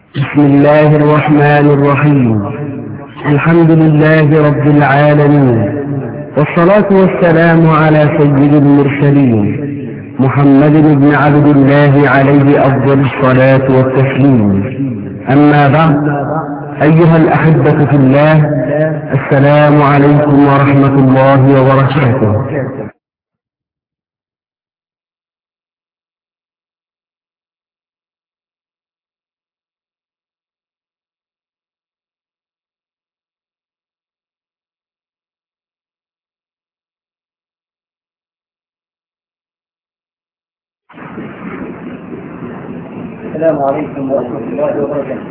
بسم الله الرحمن الرحيم الحمد لله رب العالمين والصلاة والسلام على سيد المرسلين محمد بن عبد الله عليه أفضل الصلاة والتسليم أما بعد أيها الأحبة في الله السلام عليكم ورحمة الله وبركاته السلام عليكم ورحمة الله وبركاته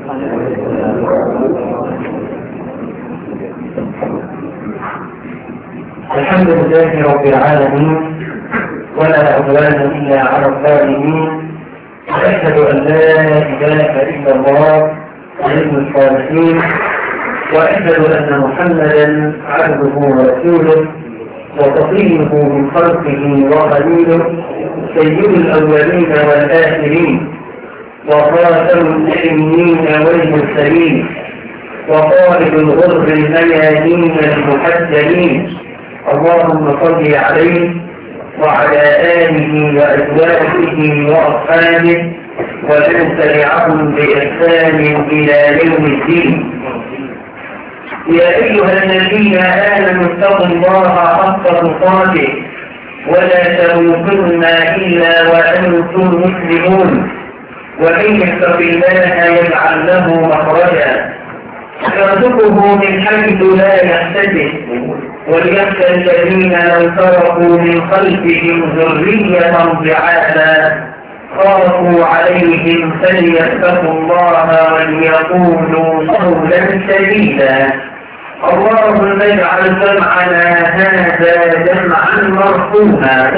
الحمد لله رب العالمين ولا عدوان إلا على الظالمين وأشهد أن لا إله إلا الله ولي الصالحين وأشهد أن محمدا عبده ورسوله وصفيه من خلقه وخليله سيد الأولين والآخرين وخاتم النبيين والمرسلين وقائد الغر الميادين المحجلين اللهم صل عليه وعلى آله وأزواجه وأصحابه ومن تبعهم بإحسان إلى يوم الدين يا أيها الذين آمنوا اتقوا الله حق تقاته ولا تموتن إلا وأنتم مسلمون ومن يتق الله يجعل له مخرجا يرزقه من حيث لا يحتسب وليخشى الذين لو تركوا من خلفهم ذرية ضعافا خافوا عليهم فليتقوا الله وليقولوا قولا سديدا اللهم اجعل جمعنا هذا جمعا مرحوما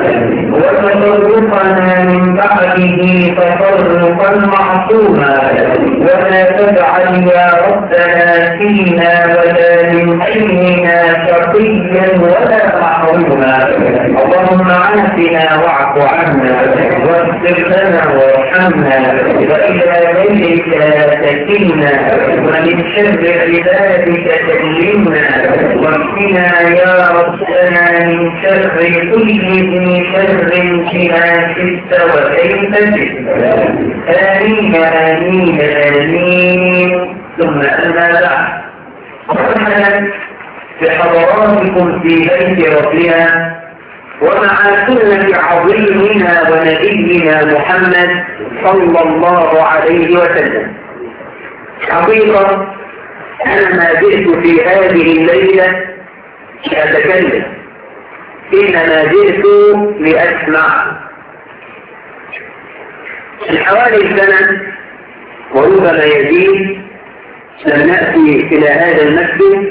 وتفرقنا من بعده تفرقا معصوما ولا تجعل يا ربنا فينا ولا من بيننا شقيا ولا محروما اللهم عافنا واعف عنا واغفر لنا وارحمنا والى غيرك تكلنا ومن شر عبادك تكلمنا واكفنا يا ربنا من شر كل ذي شر كما شئت وكيف شئت امين امين امين ثم اما بعد مرحبا بحضراتكم في بيت ربنا ومع سنة عظيمنا ونبينا محمد صلى الله عليه وسلم حقيقة أنا ما جئت في هذه الليلة لأتكلم إنما جئت لأسمع من حوالي سنة وربما يزيد لم نأتي إلى هذا المسجد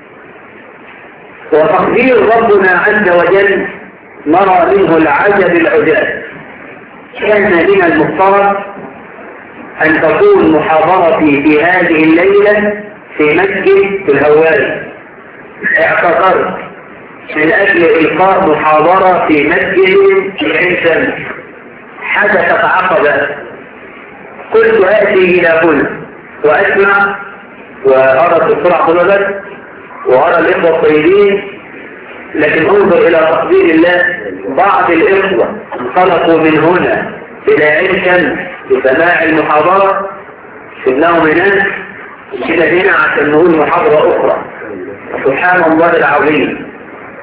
وتقدير ربنا عز وجل نرى منه العجب العجاب كان من المفترض أن تكون محاضرتي في هذه الليلة في مسجد في الهواري اعتذرت من أجل إلقاء محاضرة في مسجد في عين شمس حدثت عقبة قلت آتي إلى هنا وأسمع وأرى الدكتور عبد الله وأرى الإخوة الطيبين لكن انظر إلى تقدير الله بعض الإخوة انطلقوا من هنا إلى عين شمس لسماع المحاضرة سبناهم هناك كده هنا عشان نقول محاضرة أخرى سبحان الله العظيم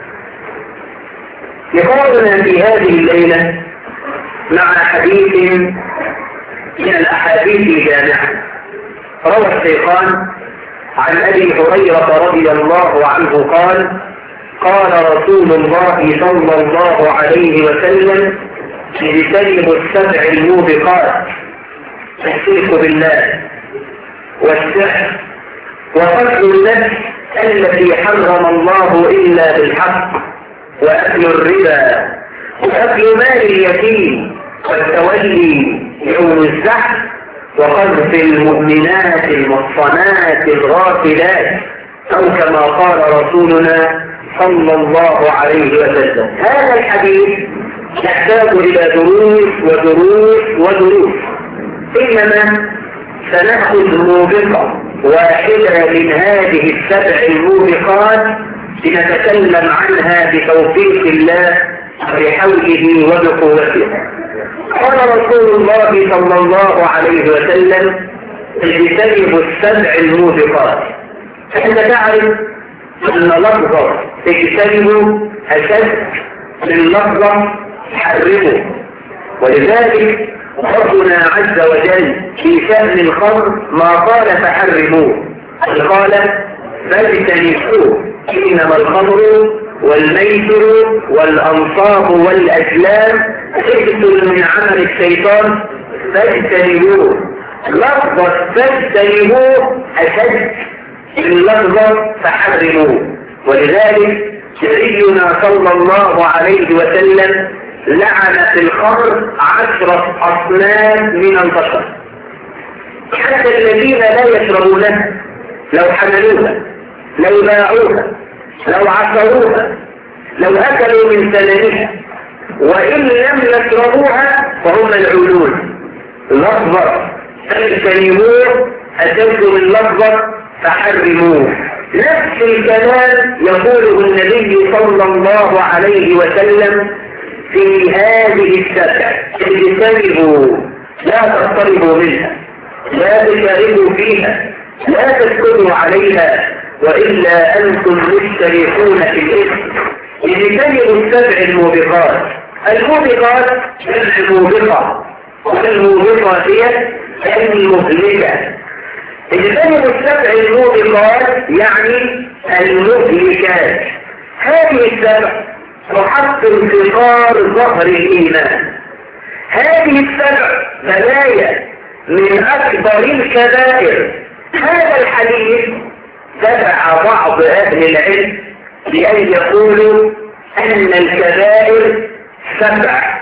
لقاؤنا في هذه الليلة مع حديث من الأحاديث الجامعة روى الشيخان عن أبي هريرة رضي الله عنه قال قال رسول الله صلى الله عليه وسلم اجتنبوا السبع الموبقات الشرك بالله والسحر وقتل النفس التي حرم الله إلا بالحق وأكل الربا وأكل مال اليتيم والتولي يوم الزحف وقذف المؤمنات المحصنات الغافلات أو كما قال رسولنا صلى الله عليه وسلم هذا الحديث يحتاج إلى دروس ودروس ودروس إنما سنأخذ موبقة واحدة من هذه السبع الموبقات لنتكلم عنها بتوفيق الله بحوله وبقوته قال رسول الله صلى الله عليه وسلم اجتنبوا السبع الموبقات انت تعرف ان لفظة اجتنبوا اشد من لفظة حرموا ولذلك ربنا عز وجل في شأن الخمر ما قال فحرموه قال فاجتنبوه إنما الخمر والميسر والأنصاب والأسلام رجس من عمل الشيطان فاجتنبوه لفظة فاجتنبوه أشد من لفظة فحرموه ولذلك نبينا صلى الله عليه وسلم لعن في الخمر عشرة أصناف من البشر حتى الذين لا يشربونها لو حملوها لو باعوها لو عصروها لو أكلوا من ثمنها وإن لم يشربوها فهم ملعونون لفظة فاجتنبوه أشد من لفظة فحرموه نفس الكلام يقوله النبي صلى الله عليه وسلم في هذه السبع اجتنبوا لا تقتربوا منها لا تشاركوا فيها لا تسكتوا عليها وإلا أنتم مشتركون في الإثم اجتنبوا السبع الموبقات الموبقات الموبقة والموبقة هي المهلكة اجتنبوا السبع الموبقات يعني المهلكات هذه السبع تحط انتصار ظهر الإيمان هذه السبع بلايا من أكبر الكبائر هذا الحديث تبع بعض أهل العلم لأن يقولوا أن الكبائر سبع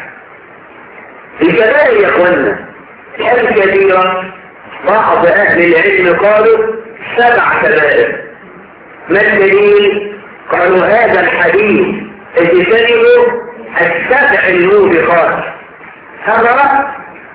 الكبائر يا أخوانا كم كبيرة بعض أهل العلم قالوا سبع كبائر ما الدليل قالوا هذا الحديث اجتنبوا السبع الموبقات هذا رأى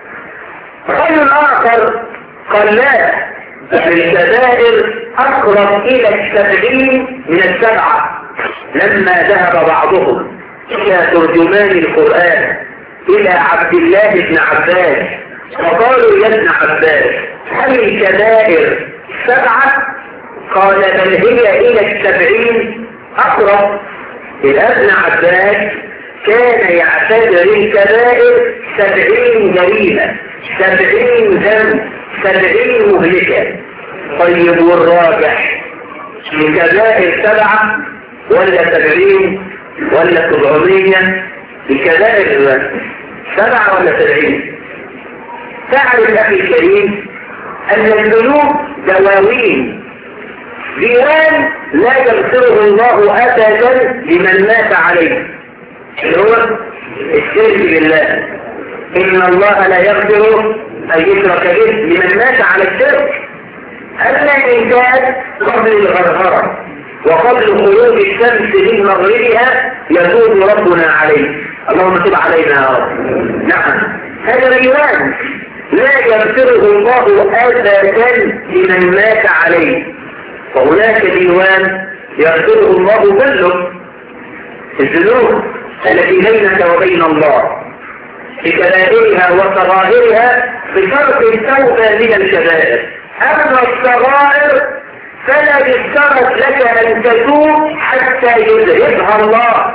رجل آخر قال لا الكبائر أقرب إلى السبعين من السبعة لما ذهب بعضهم إلى ترجمان القرآن إلى عبد الله بن عباس فقالوا يا ابن عباس هل الكبائر سبعة قال بل هي إلى السبعين أقرب ابن عباس كان يعتبر الكبائر سبعين جريمة سبعين ذنب سبعين مهلكة طيب والراجح الكبائر سبعة ولا سبعين ولا سبعمية الكبائر سبعة ولا سبعين تعرف أخي الكريم أن الذنوب دواوين ديوان لا يغفره الله أبدا لمن مات عليه اللي هو الشرك بالله إن الله لا يغفر أن يشرك به لمن مات على الشرك أما الإنسان قبل الغرغرة وقبل خروج الشمس من مغربها يتوب ربنا عليه اللهم تب علينا يا رب نعم هذا ديوان لا يغفره الله أبدا لمن مات عليه وهناك ديوان يغفره الله كله الذنوب التي بينك وبين الله بكبائرها وصغائرها بشرط التوبة من الكبائر أما الصغائر فلا يشترط لك أن تتوب حتى يذهبها الله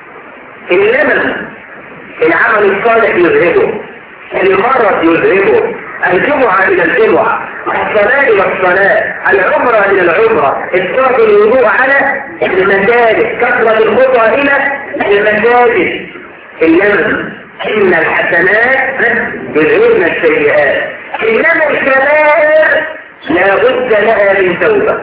إنما العمل الصالح يذهبه المرض يذهبه الجمعة إلى الجمعة الصلاة إلى الصلاة العمرة إلى العمرة إسقاط الوضوء على المساجد كثرة الخطى إلى المساجد إنما إن الحسنات يذهبن السيئات إنما الكبائر لا بد لها من توبة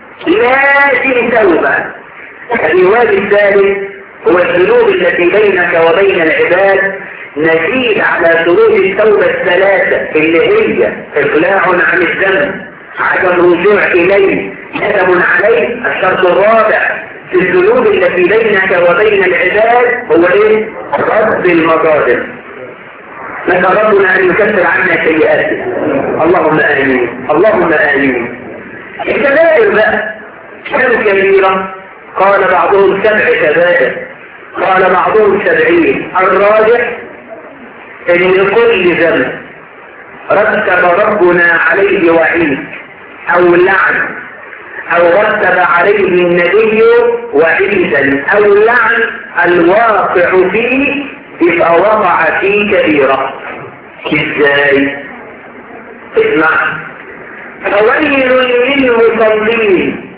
لازم توبة الرواج الثالث هو الذنوب التي بينك وبين العباد نزيد على شروط التوبة الثلاثة اللي هي إقلاع عن الذنب عدم رجوع إليه ندم عليه الشرط الرابع في الذنوب التي بينك وبين العباد هو ايه؟ رد المظالم نسأل ربنا أن يكفر عنا سيئاتنا اللهم آمين اللهم آمين الكبائر بقى كم كبيرة قال بعضهم سبع كبائر قال بعضهم سبعين الراجح ان كل ذنب رتب ربنا عليه وعيد او لعن او رتب عليه النبي وعيدا او لعن الواقع فيه يبقى وقع فيه كبيرة ازاي اسمع فويل للمصلين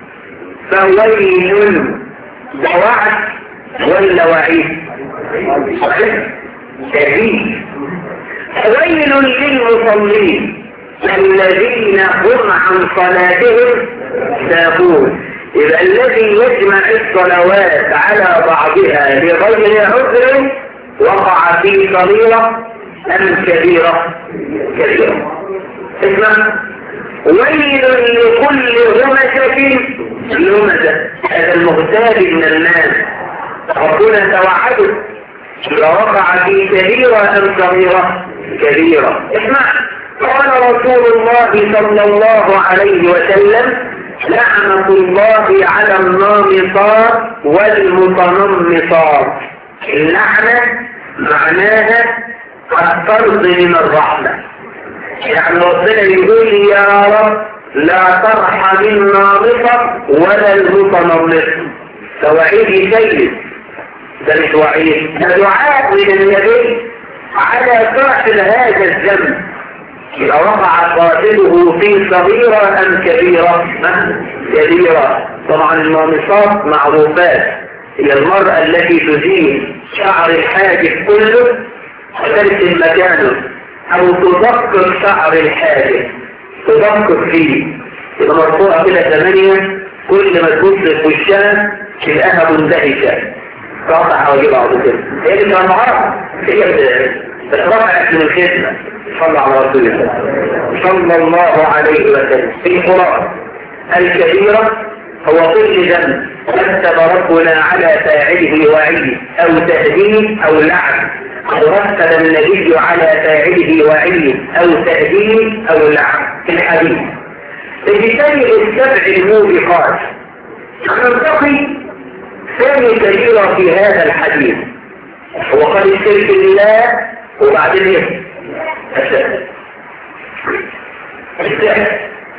فويل ده وعد ولا وعيد صحيح شديد ويل للمصلين الذين هم عن صلاتهم ساهون يبقى الذي يجمع الصلوات على بعضها بغير عذر وقع في صغيرة أم كبيرة كبيرة اسمع ويل لكل همزة لمزة هذا المغتاب من الناس ربنا توعده إذا وقع في كبيرة أم صغيرة كبيرة اسمع قال رسول الله صلى الله عليه وسلم لعنة الله على النامصات والمتنمصات اللعنة معناها الطرد من الرحمة يعني ربنا يقول يا رب لا ترحم النامصة ولا المتنمصة فوعيد سيد ده مش وعيد ده دعاء من النبي على فاعل هذا الذنب إذا وقع قاتله في صغيرة أم كبيرة كبيرة طبعا النامصات معروفات هي المرأة التي تزيل شعر الحاجب كله وترسم مكانه أو تدقق شعر الحاجب تدقق فيه يبقى مرفوعة كده ثمانية كل ما تبص في وشها تلاقيها مندهشة قاطع حواجب بعض كده هي اللي كان معرفة هي بترفعت من الخدمة صلى على رسول الله صلى الله عليه وسلم في القرآن الكبيرة هو كل ذنب رتب ربنا على فاعله وعيد أو تهديد أو لعن أو رتب النبي على فاعله وعيد أو تهديد أو لعن في الحديث بجتنب السبع الموبقات نلتقي ثاني كبيرة في هذا الحديث وقد الشرك بالله وبعدين ايه السحر السحر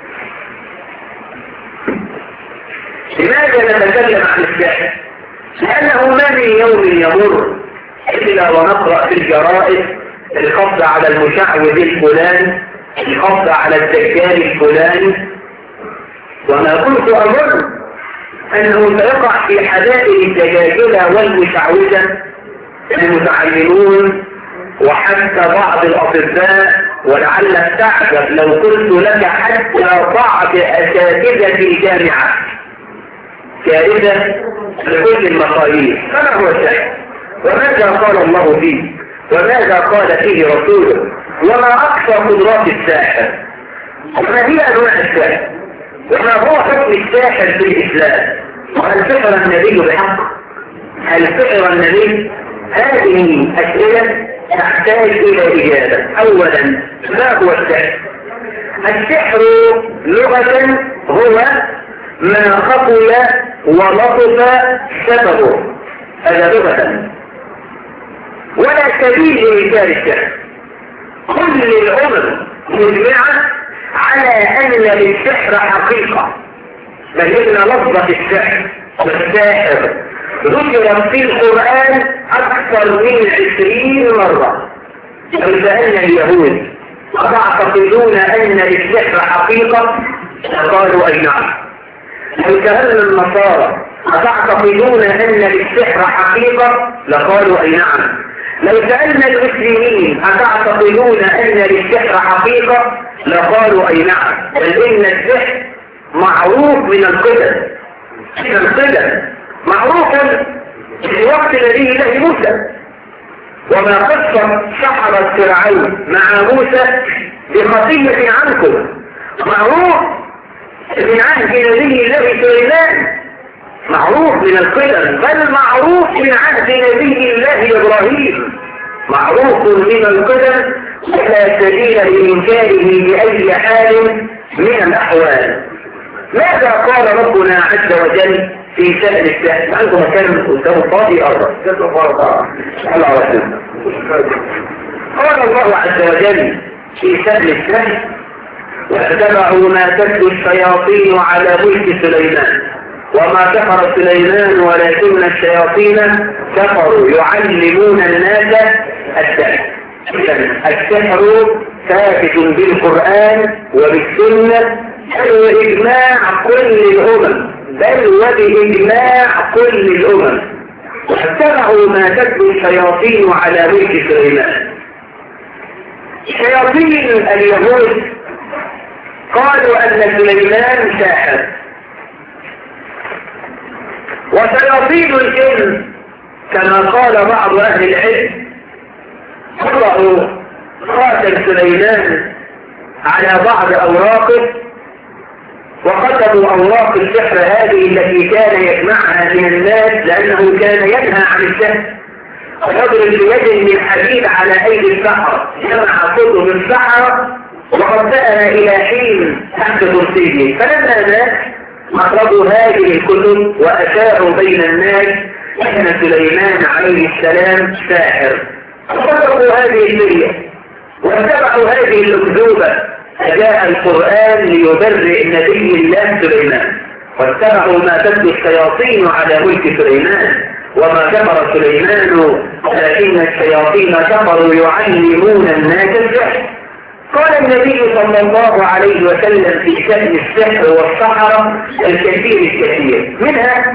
لماذا نتكلم عن السحر لأنه ما من يوم يمر إلا ونقرأ في الجرائد القبض على المشعوذ الفلاني القبض على الدجال الفلاني وما كنت أظن أنه سيقع في حدائق الدجاجلة والمشعوذة المتعلمون وحتى بعض الأطباء ولعلك تعجب لو قلت لك حتى بعض أساتذة الجامعة كارثة لكل المقاييس فما هو الشيء وماذا قال الله فيه وماذا قال فيه رسوله وما أكثر قدرات الساحر وما هي أنواع الساحر وما هو حكم الساحر في الإسلام وهل سحر النبي بحق هل سحر النبي هذه أسئلة تحتاج إلى إجابة أولا ما هو السحر السحر لغة هو ما خطل ولطف سببه هذا لغة ولا سبيل لإنكار السحر كل الأمم مجمعة على أن للسحر حقيقة بل إن لفظة السحر والساحر ذكر في القرآن أكثر من عشرين مرة لو سألنا اليهود أتعتقدون أن للسحر حقيقة قالوا أي نعم لو سألنا النصارى أتعتقدون أن للسحر حقيقة لقالوا أي نعم لو سألنا المسلمين أتعتقدون أن للسحر حقيقة لقالوا أي نعم بل إن السحر معروف من القدم من القدم معروفا في وقت نبي الله موسى وما قصة سحرة فرعون مع موسى بخطية عنكم معروف من عهد نبي الله سليمان معروف من القدم بل معروف من عهد نبي الله إبراهيم معروف من القدم ولا سبيل لإنكاره بأي حال من الأحوال ماذا قال ربنا عز وجل في شأن السحر عنده مكان قدام الفاضي أرض الله على قال الله عز وجل في شأن السحر واتبعوا ما تتلو الشياطين على ملك سليمان وما كفر سليمان ولكن الشياطين كفروا يعلمون الناس السحر السحر ثابت بالقرآن وبالسنة بل وإجماع كل الأمم بل وبإجماع كل الأمم واتبعوا ما تتلو الشياطين على ملك سليمان شياطين اليهود قالوا أن سليمان ساحر وشياطين الجن كما قال بعض أهل العلم وضعوا خاتم سليمان على بعض أوراقه وقدموا أوراق السحر هذه التي كان يجمعها من الناس لأنه كان ينهى عن السحر ويضرب بيد من حديد على أيدي السحرة جمع كتب السحرة وقد سأل إلى حين تحت كرسيه فلما مات أخرجوا هذه الكتب وأشاعوا بين الناس أن سليمان عليه السلام ساحر وصدقوا هذه الفرية واتبعوا هذه الأكذوبة فجاء القرآن ليبرئ نبي الله سليمان واتبعوا ما تتلو الشياطين على ملك سليمان وما كفر سليمان ولكن الشياطين كفروا يعلمون الناس السحر قال النبي صلى الله عليه وسلم في شأن السحر والسحرة الكثير الكثير منها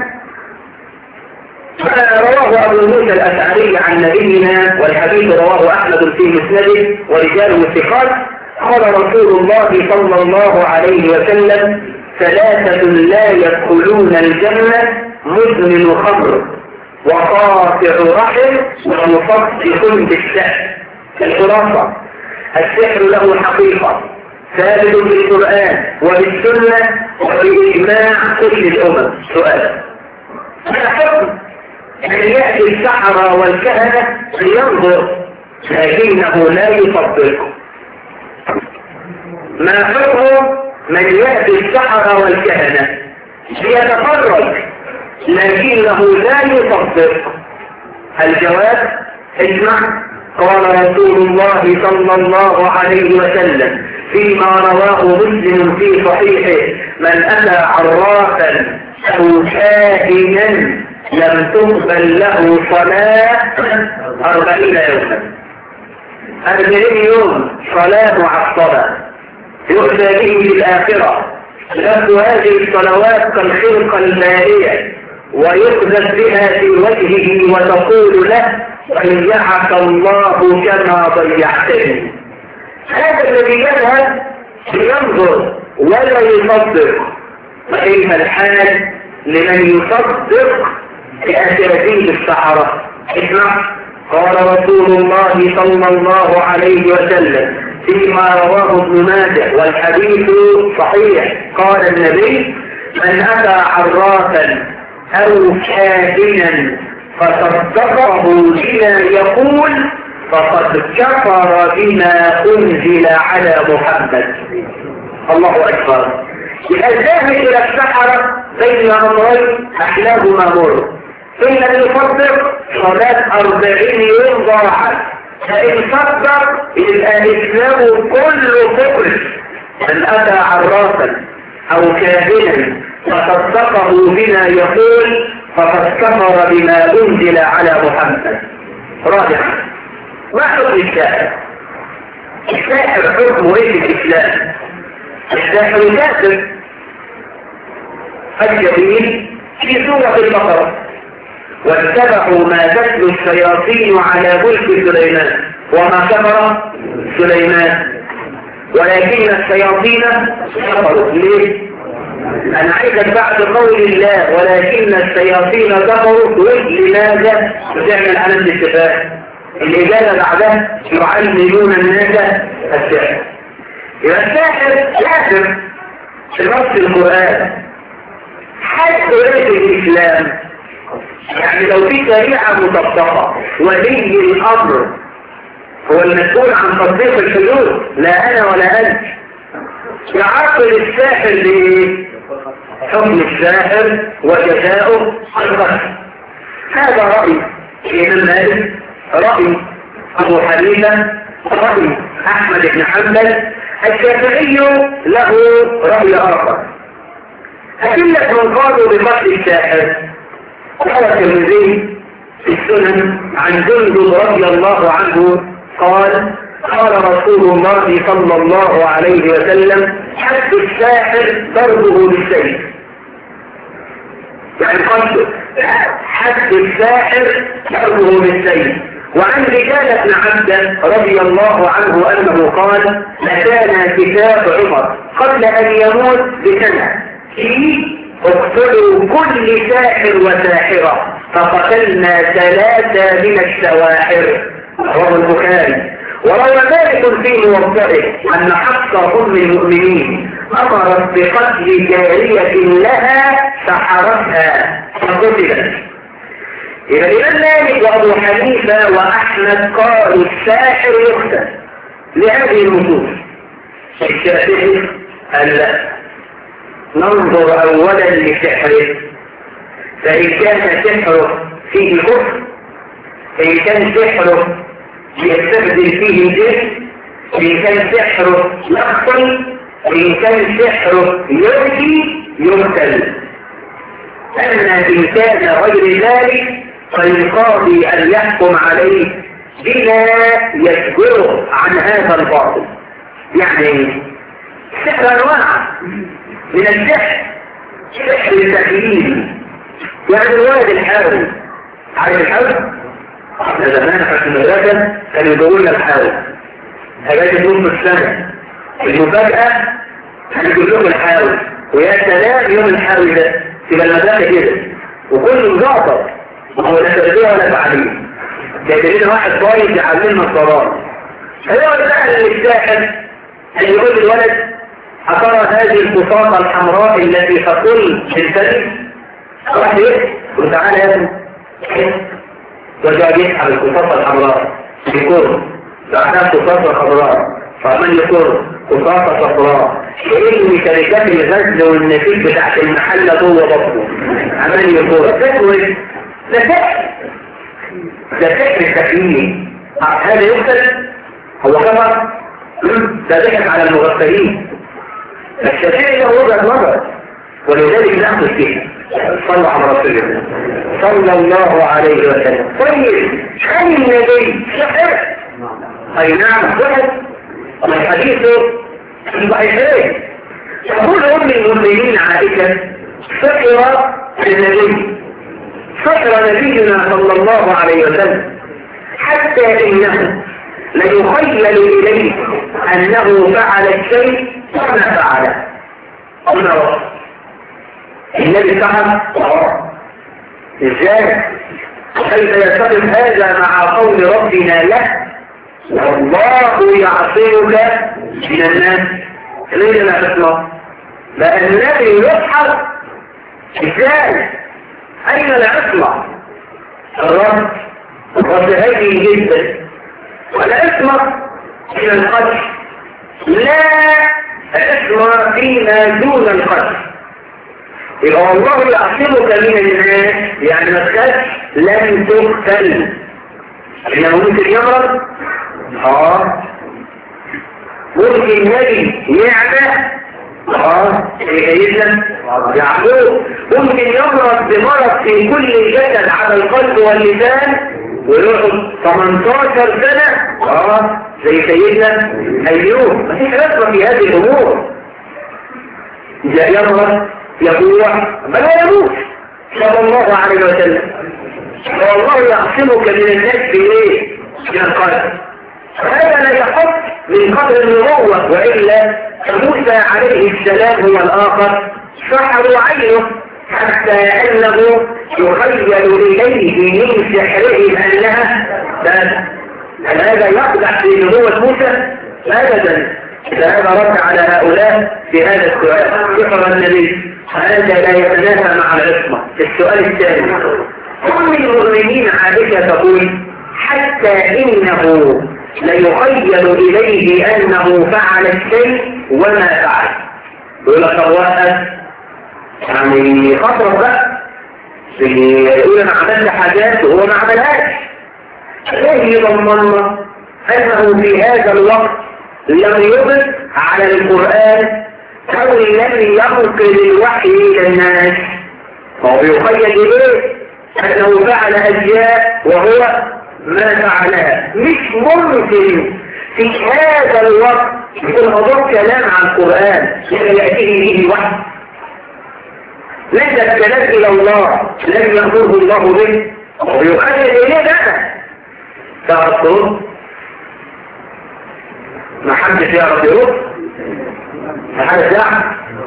رواه أبو موسى الأشعري عن نبينا والحديث رواه أحمد في مسنده ورجاله الثقات قال رسول الله صلى الله عليه وسلم ثلاثة لا يدخلون الجنة مدمن خمر وقاطع رحم ومصدق بالسحر الخلاصة السحر له حقيقة ثابت بالقرآن وبالسنة وبإجماع كل الأمم سؤال ما حكم أن يأتي السحرة والكهنة لينظر لكنه لا يصدق ما حكم من يأتي السحرة والكهنة ليتفرج لكنه لا يصدق الجواب اسمع قال رسول الله صلى الله عليه وسلم فيما رواه مسلم في صحيحه من أتى عرافا أو كاهنا لم تقبل له صلاة أربعين يوما أربعين يوم صلاة معصبة يؤتى به في الآخرة لفظ هذه الصلوات كالخرقة المالية ويقذف بها في وجهه وتقول له ضيعك الله كما ضيعتني هذا الذي يذهب لينظر ولا يصدق فكيف الحال لمن يصدق بأسرتين السحرة اسمع قال رسول الله صلى الله عليه وسلم فيما رواه ابن ماجه والحديث صحيح قال النبي من أتى عرافا أو كاهنا فصدقه بما يقول فقد كفر بما أنزل على محمد الله أكبر الذاهب إلى السحرة بين أمرين أحلاهما مر إن لم يصدق صلاة أربعين يوم ضاعت فإن صدق يبقى إسلامه كله كفر من أتى عرافا أو كاهنا فصدقه بما يقول فقد كفر بما أنزل على محمد رابعا ما حكم الساحر الساحر حكمه ايه في الإسلام الساحر كافر الجميل في سورة البقرة واتبعوا ما تتلو الشياطين على ملك سليمان وما كفر سليمان ولكن الشياطين كفروا ليه؟ أنا عايزك بعد قول الله ولكن الشياطين كفروا لماذا تعمل على الاتفاق الإجابة بعدها يعلمون الناس السحر يبقى الساحر لازم في نص القرآن حتى في الإسلام يعني لو في شريعة مطبقة ولي الأمر هو المسؤول عن تطبيق الحدود لا انا ولا انت يعاقب الساحر بايه حكم الساحر وجزاؤه القتل هذا رأي الإمام مالك رأي أبو حنيفة رأي أحمد بن حنبل الشافعي له رأي آخر أدلة من قالوا بقتل الساحر قال الترمذي في السنن عن جندب رضي الله عنه قال قال رسول الله صلى الله عليه وسلم حد الساحر ضربه بالسيف يعني قصد حد الساحر ضربه بالسيف وعن رجال بن عبد رضي الله عنه أنه قال لكان كتاب عمر قبل أن يموت بسنة فيه اقتلوا كل ساحر وساحرة فقتلنا ثلاثة من السواحر رواه البخاري وروى مالك في موضعه أن حفصة أم المؤمنين أمرت بقتل جارية لها سحرتها فقتلت إذا الإمام مالك وأبو حنيفة وأحمد قالوا الساحر يقتل لهذه النصوص الشافعي قال لا ننظر أولا لسحره فإن كان سحره فيه كفر فإن كان سحره يستبدل فيه الجسم إن كان سحره يقتل إن كان سحره يرجي يقتل أما إن كان غير ذلك فالقاضي أن يحكم عليه بما يجبره عن هذا الباطل يعني السحر أنواع من السحر سحر التخييل يعني الولد الحاوي عارف الحاوي؟ احنا زمان في المدرسة كانوا يدوروا لنا الحاوي هجاجة نص السنة المفاجأة هنجيب لهم الحاوي ويا سلام يوم الحاوي ده تبقى المدرسة كده وكله مزعطر وهو لا تغذيه ولا تعليم جايبين لنا واحد طايف يعلمنا الصلاة هو بقى الساحر اللي يقول للولد أترى هذه البساطة الحمراء التي تقول بالكلب راح يقول قل تعالى يا ابني وجاء يسحب البساطة الحمراء يقول بعدها بساطة خضراء فمن يقول بساطة صفراء إني شركات الغزل والنسيج بتاعت المحلة جوه بطنه عمال يقول تكوي ده سحر ده سحر التكوين هذا يقتل هو كفر ده ضحك على المغفلين الشافعي له وجهه نظر ولذلك ناخذ فيها صلى على رسول الله صلى الله عليه وسلم طيب هل النبي سحر اي نعم سحر الحديث ضعيفين تقول ام المؤمنين عائشه سحر النبي سحر نبينا صلى الله عليه وسلم حتى انه ليخيل اليه انه فعل الشيء كما فعل قلنا النبي فعل ازاي كيف يتفق هذا مع قول ربنا له والله يعصمك من الناس ليه لا تطلع لأن النبي يضحك ازاي اين العصمة الرد الرد هذه جدا والعصمة من القتل لا عصمة فيما دون القتل يبقى والله يعصمك من الناس يعني ما تخافش لن تقتل انه ممكن يمرض اه ممكن يجي يعمى اه جيدا يعقوب ممكن يمرض بمرض في كل الجسد على القلب واللسان ويقعد 18 سنة اه زي سيدنا ايوب مفيش رسمة في هذه الامور جاء يمرض يقوع بل يموت صلى الله عليه وسلم والله يعصمك من الناس بايه من القلب هذا لا يحط من قدر النبوة وإلا موسى عليه السلام هو الآخر سحروا عينه حتى أنه يخيل إليه من سحرهم أنها هل هذا يقدح في نبوة موسى؟ أبدا فهذا رد على هؤلاء في هذا السؤال سحر النبي هذا لا يتنافى مع العصمة السؤال الثاني أم المؤمنين عائشة تقول حتى إنه ليخيل إليه أنه فعل الشيء وما فعل يقول لك الله يعني خطرة بقى يقول أنا عملت حاجات وهو ما عملهاش ايه ضمننا أنه في هذا الوقت لم يضف على القرآن أو لم ينقل الوحي إلى الناس هو بيخيل إليه أنه فعل أشياء وهو ما فعلها مش ممكن في هذا الوقت يكون حضور كلام عن القرآن يأتيه به وحي ليس الكلام إلى الله لم يأمره الله به ويخيل إليه بقى تعرفون ما حدش يعرف يرد ما حدش يعرف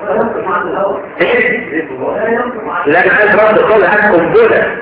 ايه لا انا عايز رد قول عايز قنبله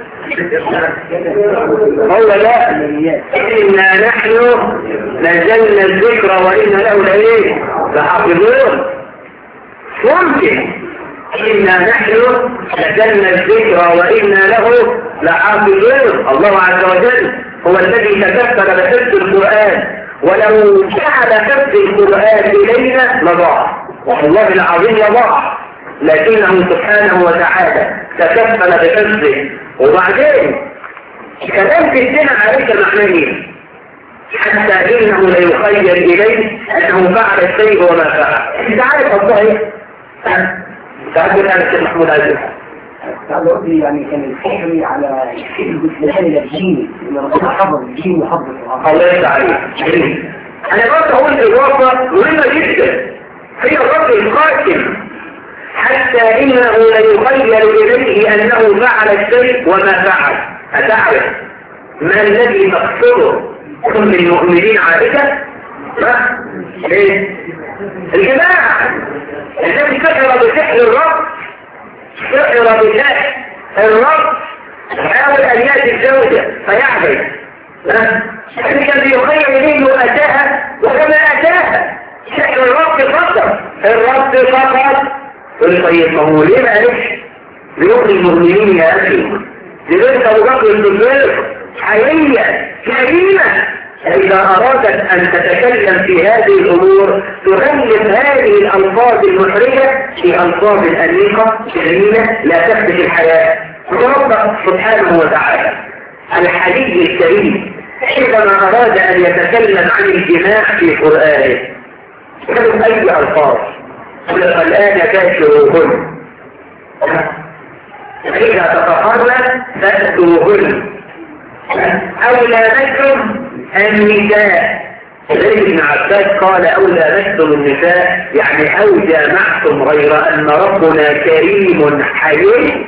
هو لا إنا نحن نزلنا الذكر وإنا له لإيه لحافظون ممكن إنا نحن نزلنا الذكر وإنا له لحافظون الله عز وجل هو الذي تكفل بحفظ القرآن ولو جعل حفظ القرآن إلينا لضاع والله العظيم لضاع لكنه سبحانه وتعالى تكفل بحفظه وبعدين كلام في الدين عليك معناه حتى انه لا يخيل اليه انه فعل الشيء وما فعل انت عارف الله ايه تعبد عن الشيخ محمود عزيز قصدي يعني كان الفكري على الجسلان الديني ان ربنا حفظ الدين وحفظ القران الله يرضى عليك انا برضه اقول الاضافه مهمه جدا هي الرب القاسم حتى انه لا يخيل اليه انه فعل الشيء وما فعل اتعرف ما الذي تقصده كل المؤمنين عائشة ها ايه الجماعة الذي سحر بسحر الرب سحر بسحر الرب حاول ان ياتي الزوجة فيعبد ها اللي كان بيخيل اليه اتاها وكما اتاها سحر الرب فقط الرب فقط يقول طيب ما هو ليه ما قالش ليخرج المؤمنين يا اخي لذلك ابو بكر الصديق حقيقية كريمة إذا أرادت أن تتكلم في هذه الأمور تغلب هذه الألفاظ المحرجة في ألفاظ أنيقة جميلة لا تخدش الحياة رب سبحانه وتعالى الحديث الكريم عندما أراد أن يتكلم عن الجماع في قرآنه كانوا أي ألفاظ الآن كاشروهن إذا تطهرن فأتوهن أولى لكم النساء لذلك ابن عباس قال أولى لكم النساء يعني أو جامعتم غير أن ربنا كريم حليم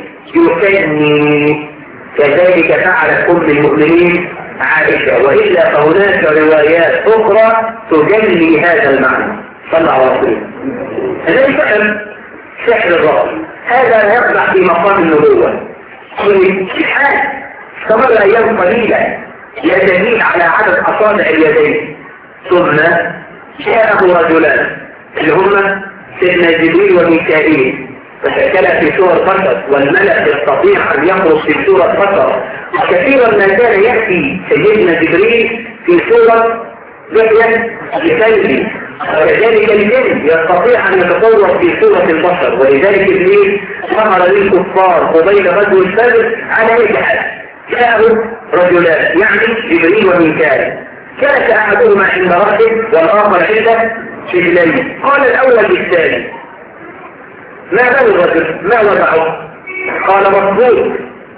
يكني كذلك فعلت أم المؤمنين عائشة وإلا فهناك روايات أخرى تجلي هذا المعنى صلى الله عليه وسلم الذي فهم سحر الرب هذا لا يقع في مقام النبوة في حال استمر أيام قليلة يدليل على عدد أصابع اليدين ثم جاءه رجلان اللي هم سيدنا جبريل وميكائيل فشكل في سورة بشر والملك يستطيع أن يخرج في سورة بشر وكثيرا ما كان يأتي سيدنا جبريل في سورة لحية لكلب وكذلك الجن يستطيع أن يتصور في سورة البشر ولذلك إبليس ظهر للكفار قبيل غزو السابق على أي حال جاءوا رجلان يعني جبريل وميكائيل كانت أحدهما عند رأسه والآخر عند رجليه قال الأول للثاني ما بال الرجل ما وضعه قال مضبوط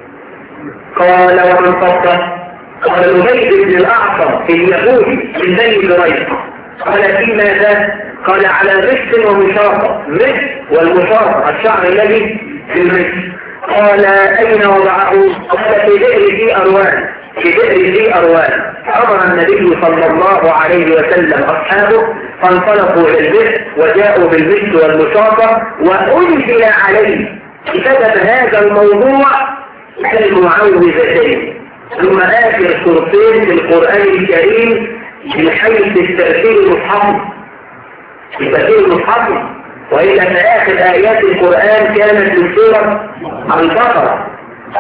قال ومن فضه قال الأبيد بن الأعصم في اليهود من بني بريد قال في ماذا قال على مش ومشاطة مش والمشاطة الشعر الذي في المش قال أين وضعه قال في بئر ذي أروان في بئر ذي أروان أمر النبي صلى الله عليه وسلم أصحابه فانطلقوا إلى البئر وجاءوا بالمش والمشاطة وأنزل عليه بسبب هذا الموضوع المعوذتين ثم آخر سورتين في القرآن الكريم من حيث التأثير المصحف التأثير المصحف وإلا فآخر آيات القرآن كانت من سورة البقرة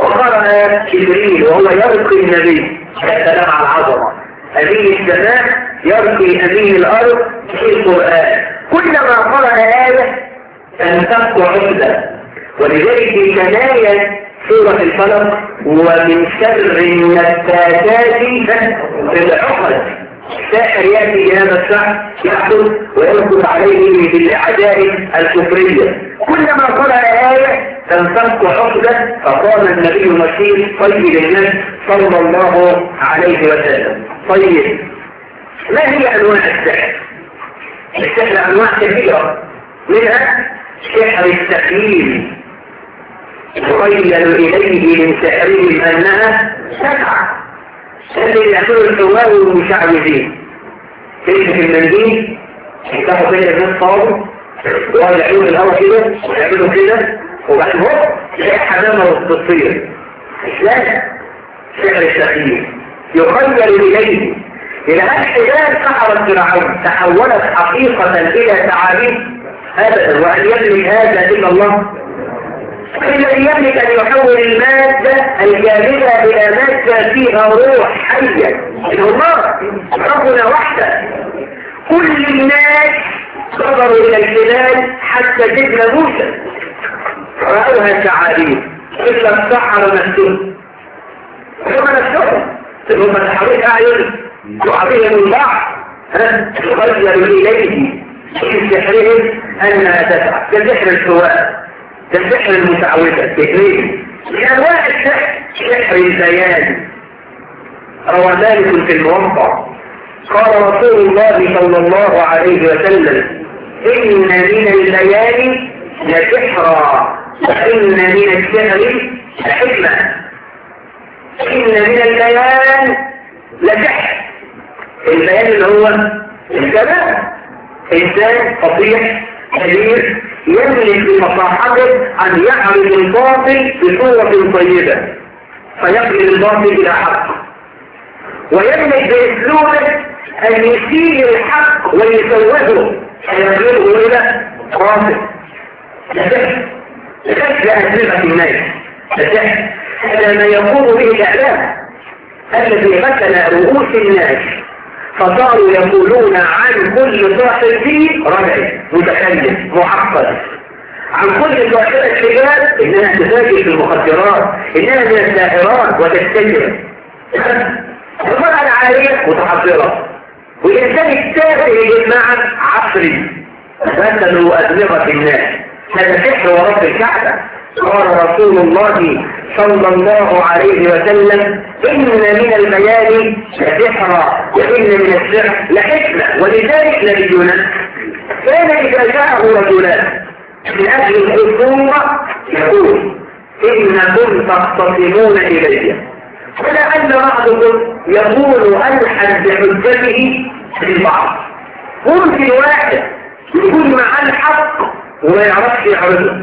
وقرأ جبريل وهو يلقي النبي السلام على العظمة هذه السماء يرقي أمين الأرض في القرآن كلما قرأ آية تنفق عقدة ولذلك في نهاية سورة الفلق ومن شر النفاثات في العقد الساحر يأتي إلى هذا الشعب يحدث ويركض عليه بالعجائب الكفرية كلما قرأ آية تنفك عقدة فقام النبي المسيح طيب الناس صلى الله عليه وسلم طيب ما هي أنواع السحر؟ السحر أنواع كثيرة منها سحر التخييل يخيل إليه من سحرهم أنها سبعة اللي يعملوا الحوار والمشعوذين تلك في المنديل يفتحوا كده الناس صاروا وقعدوا يعملوا الهواء كده ويعملوا كده وبعد هوب تلاقي حمامة بتصير لا سحر التخييل يخيل إليه إلى هالحجاب سحرت فرعون تحولت حقيقة إلى تعاليم أبدا وأن يملك هذا إلا الله الذي يملك أن يحول المادة الجامدة إلى مادة فيها روح حية الله ربنا وحده كل الناس صبروا إلى الجبال حتى جبنا موسى رأوها تعاليم إلا السحر نفسهم هم نفسهم هم تحريك أعين يعطيهم البعض تغير إليه في سحرهم أنها تسعى كسحر السواء كسحر المتعودة اثنين من أنواع السحر سحر البيان روى ذلك في الموضع قال رسول الله صلى الله عليه وسلم إن من الليالي لسحرا وإن من السحر لحكمة إن من الليالي لسحر البيان اللي هو الكلام إنسان فصيح كبير يملك بمصاحبه أن يعرض الباطل بصورة طيبة فيقلب الباطل إلى حق ويملك بأسلوبه أن يشيل الحق ويسوده فيقلبه إلى باطل لسحر لسحر أسلحة الناس لسحر هذا ما يقوم به الإعلام الذي قتل رؤوس الناس فصاروا يقولون عن كل صاحب فيه رجل متكلف معقد عن كل صاحبة شباب انها تتاجر في المخدرات انها من الساحرات وتستجر المرأة العالية متحضرة والإنسان التافه يا جماعة عصري مثلوا أدمغة الناس هذا سحر ورب الكعبة قال رسول الله صلى الله عليه وسلم إن من البيان لسحرا وإن من السحر لحكمة ولذلك نبينا كان إذا جاءه رجلان من أجل الخصومة يقول إنكم تختصمون إلي ولعل بعضكم يقول ألحن بحجته للبعض ممكن واحد يكون معاه الحق وما يعرفش يعرضه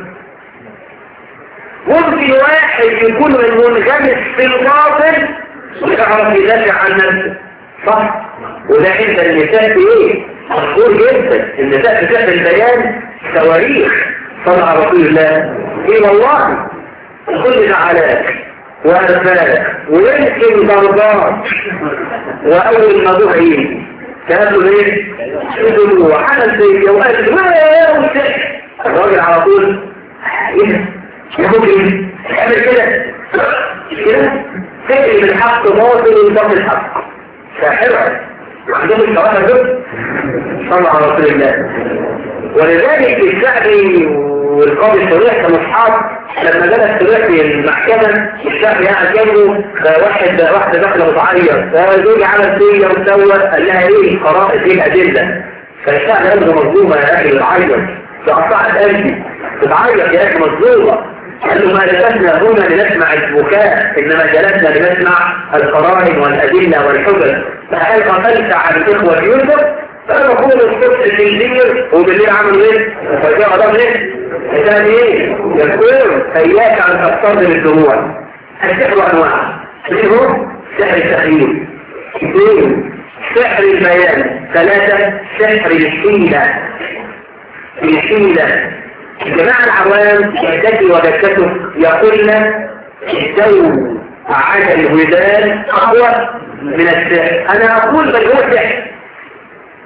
ممكن واحد يكون منغمس في الباطل ويعرف يدافع عن نفسه صح وده عند النساء في ايه مشهور جدا النساء في سحر البيان تواريخ صنع رسول الله ايه والله كل زعلاك وألفاك ويمكن ضربات وأول ما دعي كانوا ايه شدوا وحنل زي وقال ما الراجل على طول ايه ممكن يعمل كده كده تقلب الحق باطل وباطل الحق ساحرة عندهم الشواهد دول صلى على رسول الله ولذلك الشعبي والقاضي الشريح كانوا اصحاب لما جلس الشريح في المحكمة الشعبي قاعد جنبه واحد واحدة داخله متعير فزوجي عمل فيا وسوى قال لها ايه القرائن ايه الادلة فالشعب قلبه مظلومة يا اخي بتعيط تقطعت قلبي بتعيط يا اخي مظلومة قال له ما جلسنا هنا لنسمع البكاء إنما جلسنا لنسمع القرائن والأدلة والحجج فهل غفلت عن إخوة يوسف فأنا بقول الصبح في الليل وبالليل عملوا إيه؟ فجاء غضب إيه؟ كان إيه؟ يقول إياك أن تستخدم الدموع السحر أنواع السحر سحر التخييم اثنين سحر البيان ثلاثة سحر الحيلة الحيلة الجماعة العوام جدتي وجدتك يقولن الزوج على الودان أقوى من السحر أنا أقول بل هو سحر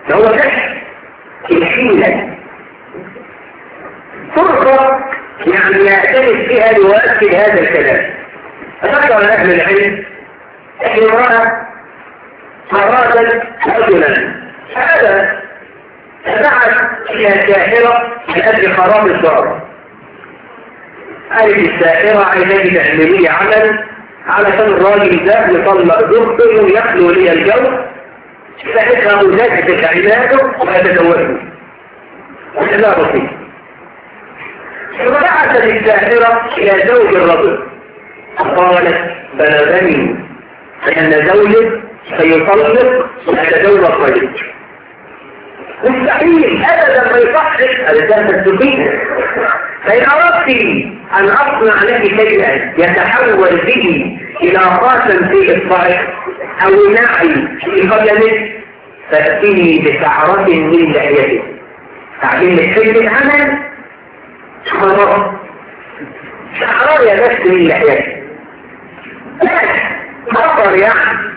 فهو سحر الحيلة فرصة يعني يعترف فيها ليؤكد هذا الكلام أذكر أهل العلم أن امرأة أرادت رجلا هذا دعت إلى ساحرة من أجل خراب الدار قالت الساحرة عايزاني تعملي عمل علشان الراجل ده يطلق زوجته ويخلو لي الجو ساعتها مزاجة عباده ويتزوجه وكذا بسيط فبعثت الساحرة إلى زوج الرجل قالت بلغني أن زوجك سيطلق ويتزوج رجل مستحيل ابدا ما يصحش هذا التوحيد فان اردت ان اصنع لك شيئا يتحول به الى خاتم في اصبعك او نعي في قدمك فاتني بشعرة من لحيتك تعليم الحلم العمل خلاص شعرة يا بس من لحيتك مطر يعني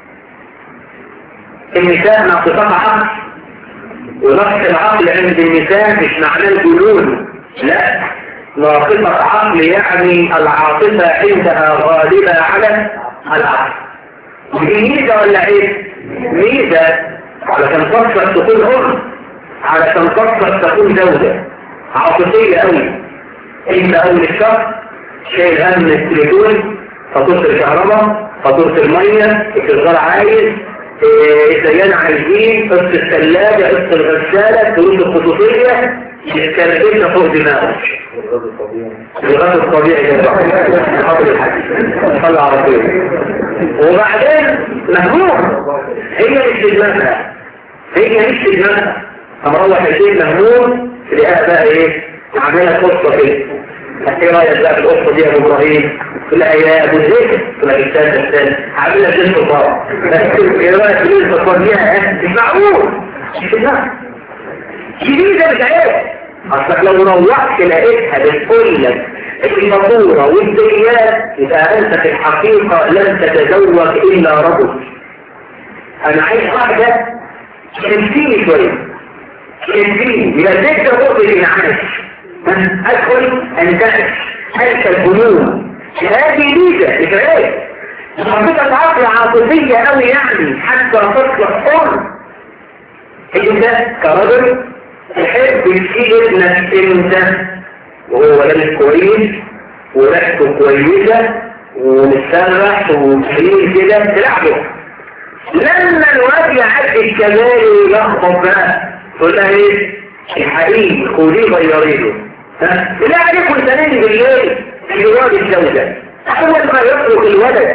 النساء ناقصات عقل ونقص العقل عند النساء مش معناه الجنون لا ناقصة عقل يعني العاطفة عندها غالبة على العقل دي ميزة ولا ايه؟ ميزة علشان تصفر تكون أم علشان تصفر تكون زوجة عاطفية قوي انت اول الشهر شايل هم التليفون فاتورة الكهرباء فاتورة المية الشغال عايز إذا عايزين قصة الثلاجة قصة الغسالة الدروس الخصوصية الكلمة فوق دماغك الغاز الطبيعي ده حاضر الحديث صلى على طول وبعدين مهموم هي مش في دماغها هي مش في دماغها فمروح الشيء مهموم تلاقيها بقى ايه عاملها قصة كده ايه رايك بقى في القصه دي يا ابو ابراهيم لا يا ابو زيد لا استاذ استاذ عاملها زي الفطار بس ايه رايك في الفطار دي مش معقول مش لا جديده مش عيب اصلك لو روحت لقيتها بتقول لك المفورة والدنيات يبقى انت في الحقيقة لن تتزوج الا رجل انا عايز واحدة تنسيني شوية تنسيني يبقى ذكر قرب الانعاش أدخل أنتهش هلك الجنون هذه ميزة لفرائد حقيقة عقل عاطفية أوي يعني حتى تطلق حر انت كرجل تحب تشيل ابنك انت وهو لابس كويس وريحته كويسة ومتسرح ومسلم كده تلعبه لما الواد يعدي الكمال يلخبط بقى تقول لها ايه الحقيقي خذيه غيرينه لا عليكم سنين بالليل في جواب الزوجة أول ما يترك الولد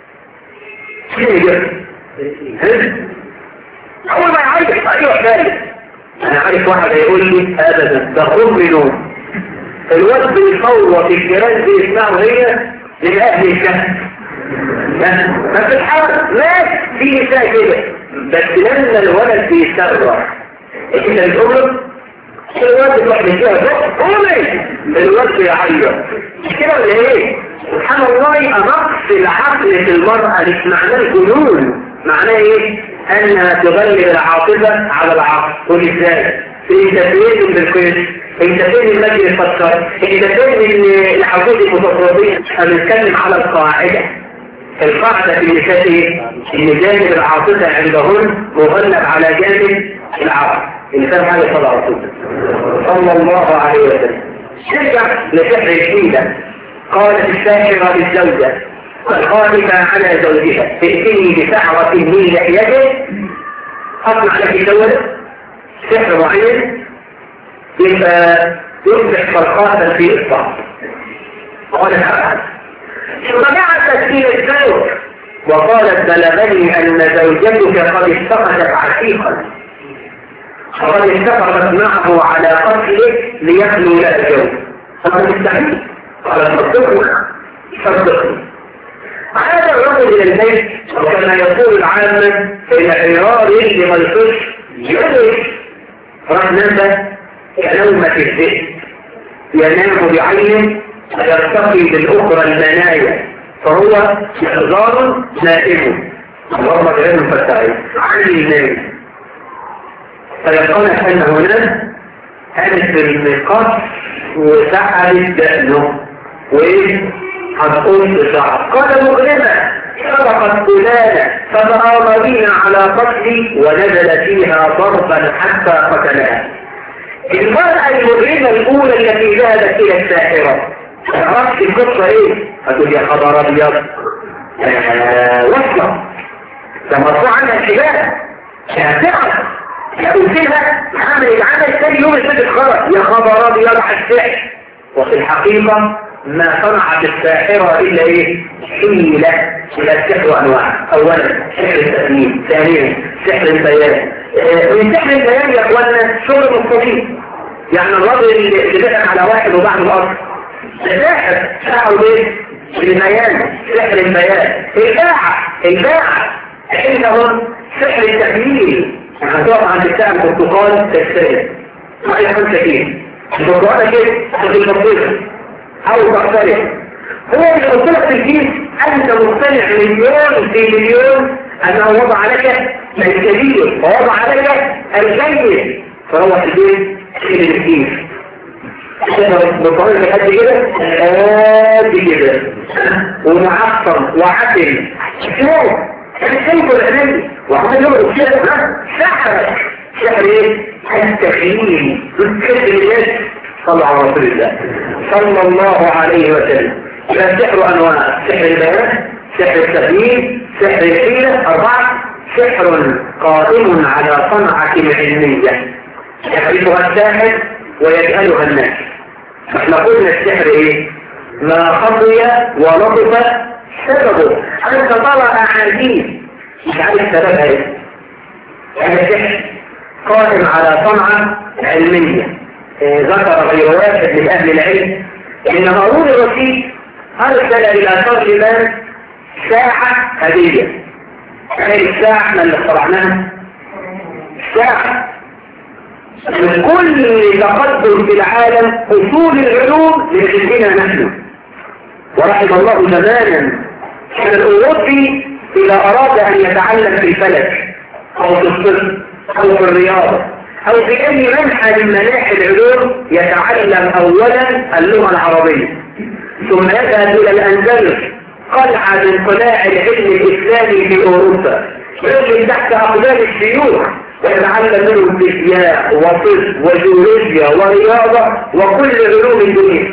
أول ما يعيش أيوة ثالث أنا عارف واحد يقول لي أبدا ده خذ منهم الولد بيصوت الجيران بيسمعوا هي للأهل الشهر ما في الحال لا في نساء كده بس لما الولد بيسرع انت بتقول له الواد تروح فيها قومي الواد يعيط كده ولا ايه سبحان الله يبقى نقص العقل في المرأة مش معناه الجنون معناه ايه انها تغلب العاطفة على العقل قول ازاي انت فين بالكويس انت فين المجد يفكر انت فين الحقوق المتصرفين هنتكلم على القاعدة القاعدة في النساء ايه ان جانب العاطفة عندهن مغلب على جانب العقل الإنسان حاجة صلى رسول صلى الله عليه وسلم نرجع لسحر الحيلة قالت الساحرة للزوجة الخالفة على زوجها ائتني بسحرة من لحيته أصنع لك زوجة سحر معين يبقى يصبح فرقاتا في إصبع قالت أبعد فبعثت إلى الزوج وقالت بلغني أن زوجتك قد استقتت عشيقا وقد اتفقت معه على قتله ليخلو له الجو فقد مستحيل قال صدقني صدقني عاد الرجل الى البيت وكما يقول العامة الى عرار لما الفش يدرك راح نام كنومة الذئب ينام بعينه ويرتقي بالاخرى المنايا فهو إحضار نائم اللهم اجعله فتاعي عن النايم فيقنت أن هناك كانت القص وسحبت دقنه وإيه؟ هتقوم بشعر قال مغلمة سرقت فلانة فبقى بنا على قتلي ونزل فيها ضربا حتى قتلها المرأة المغرمة الأولى التي ذهبت إلى الساحرة عرفت القصة إيه؟ هتقول يا خبر أبيض آه، وصلة ده مرفوع عنها الحجاب شاسعة قلت لها عمل عمل ثاني يوم السجد خرج يا خبر أبيض على السحر وفي الحقيقة ما صنعت الساحرة إلا إيه؟ حيلة إلى السحر أنواع أولا سحر التأمين ثانيا سحر البيان آه، من سحر البيان يا أخوانا شغل مستطيل يعني الراجل اللي دخل على واحد وبعد الأرض ده ساحر سحر بيه البيان سحر البيان الباعة الباعة عندهم سحر التأمين هتقف عند الساعة البرتقال تسترد معي خمسة كيلو البرتقالة كده تاخد البطيخة او تختلف هو اللي قلت لك في الكيس انت مقتنع مليون في مليون انه وضع لك الكبير ووضع لك الجيد فهو في البيت في الكيس بطريقة قد كده قد كده ومعصم وعدل شوف كان شايفه الأمامي وعمل له كده سحر سحر ايه؟ التخييل الكذب الناس صلى على رسول الله صلى الله عليه وسلم فالسحر أنواع سحر البيان سحر التخييل سحر الحيلة أربعة سحر قائم على صنعة علمية يعرفها الساحر ويجهلها الناس احنا قلنا السحر ايه ما خطي ولطف سببه انت ترى احاديث مش عارف سببها ايه هذا السحر قائم على صنعة علمية إيه ذكر في واحد من اهل العلم ان هارون الرشيد ارسل الى ترجمان ساحة هدية هذه الساعة احنا اللي اخترعناها الساعة من كل تقدم في العالم أصول العلوم من عندنا نحن ورحم الله زمانا كان الأوروبي إذا أراد أن يتعلم في الفلك أو في الطب أو في الرياضة أو في أي منحى من مناحي العلوم يتعلم أولا اللغة العربية ثم يذهب إلى الأندلس قلعة من قلاع العلم الإسلامي في أوروبا يجري تحت أقدام الشيوخ ويتعلم منه الفيزياء وطب وجيولوجيا ورياضة وكل علوم الدنيا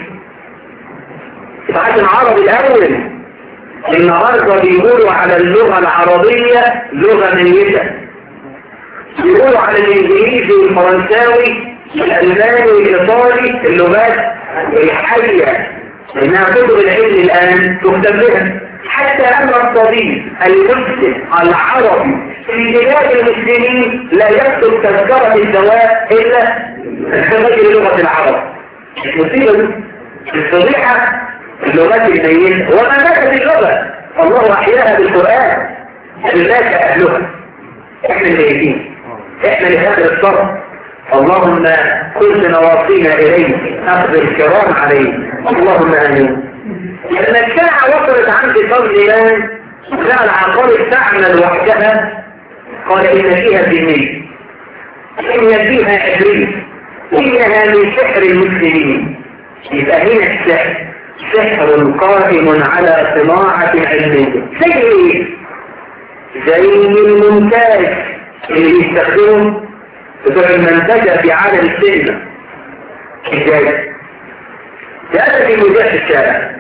العالم العربي الأول النهاردة بيقولوا على اللغة العربية لغة ميتة بيقولوا على الإنجليزي والفرنساوي الألماني والإيطالي اللغات الحية إنها كتب العلم الآن تكتب بها حتى أن الطبيب المسلم العربي في بلاد المسلمين لا يكتب تذكرة الدواء إلا بغير لغة العرب مصيبة الفضيحة اللغات الميتة وما ماتت اللغة الله أحياها بالقرآن الناس أهلها احنا الميتين احنا لهذا الصرف اللهم كل نواصينا إليه أخذ الكرام عليه اللهم آمين لما الساعة وصلت عند فضل الله لا العقارب تعمل وحدها قال إن فيها جنية إن فيها عفريت إنها من سحر المسلمين يبقى هنا السحر سحر قائم على صناعة علمية زي ايه؟ زي المونتاج اللي بيستخدمه بتوع المنتجة في عالم السينما ازاي؟ تأتي في مذيع في الشارع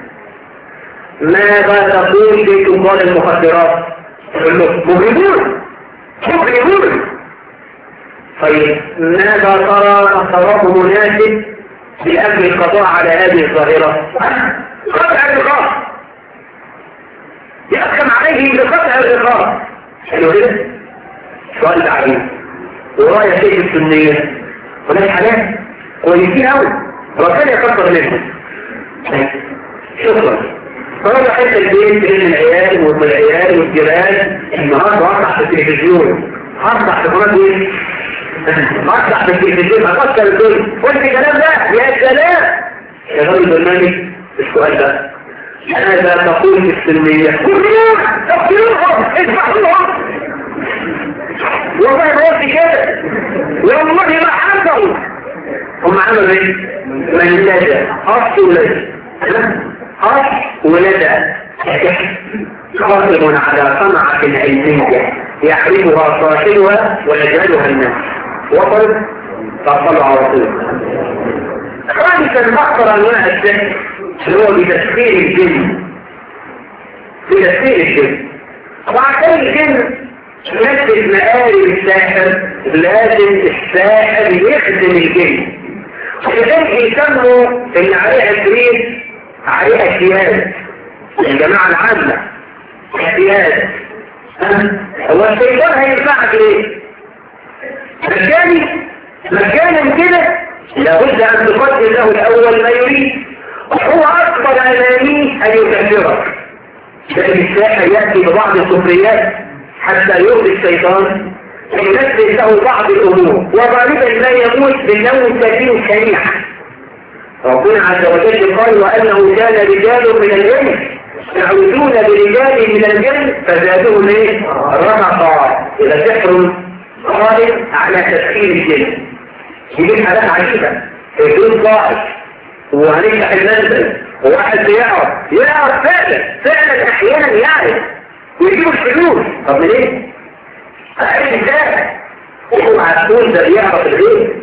ماذا تقول في تجار المخدرات؟ يقول له مجرمون مجرمون طيب ماذا ترى تصرف مناسب لأجل القضاء على هذه الظاهرة؟ قطع الرقاب يحكم عليه بقطع الرقاب حلو كده؟ سؤال تعريف ورايا شيء السنية هناك حاجات كويسين قوي ربنا يكبر منهم شكرا فأنا حتى البيت بين العيال والعيال والجيران النهارده هطلع في التلفزيون هطلع في قناة ايه؟ هطلع في التلفزيون هكسر الدنيا قلت الكلام ده يا سلام يا راجل برنامج السؤال ده ماذا تقول في السلمية؟ كلهم تقتلوهم ادفعوهم والله ما قلت كده والله شر من لدى أصل ولد أصل ولد قائم على صنعة علمية يعرفها صاحبها ويجعلها الناس وصل فصلوا على رسول خامسا أكثر أنواع السحر اللي هو بتسخير الجن بتسخير الجن وعشان الجن ينفذ مقارب الساحر لازم الساحر يخدم الجن ولذلك يسموا ان عليه عفريت عليه اجتياز الجماعة العامة اجتياز هو الشيطان هينفعك ليه؟ مجاني مجانا كده لابد ان تقدم له الاول ما يريد وهو اكبر امانيه ان يكفرك لكن الساحر ياتي ببعض الكفريات حتى يرضي الشيطان ينفذ له بعض الامور وغالبا لا يموت بالنوم سكين شنيعا ربنا عز وجل قال وانه كان رجال من الجن يعودون برجال من الجن فزادوهم ايه؟ رمقا الى سحر خالد على تسخير الجن يجيب حالات عجيبه يكون ضائع وهنفتح المنزل وواحد بيعرف يعرف فعلا فعلا احيانا يعرف ويجيبوا الفلوس طب ليه؟ أعرف ازاي؟ اوعى تقول ده بيعرف الغيب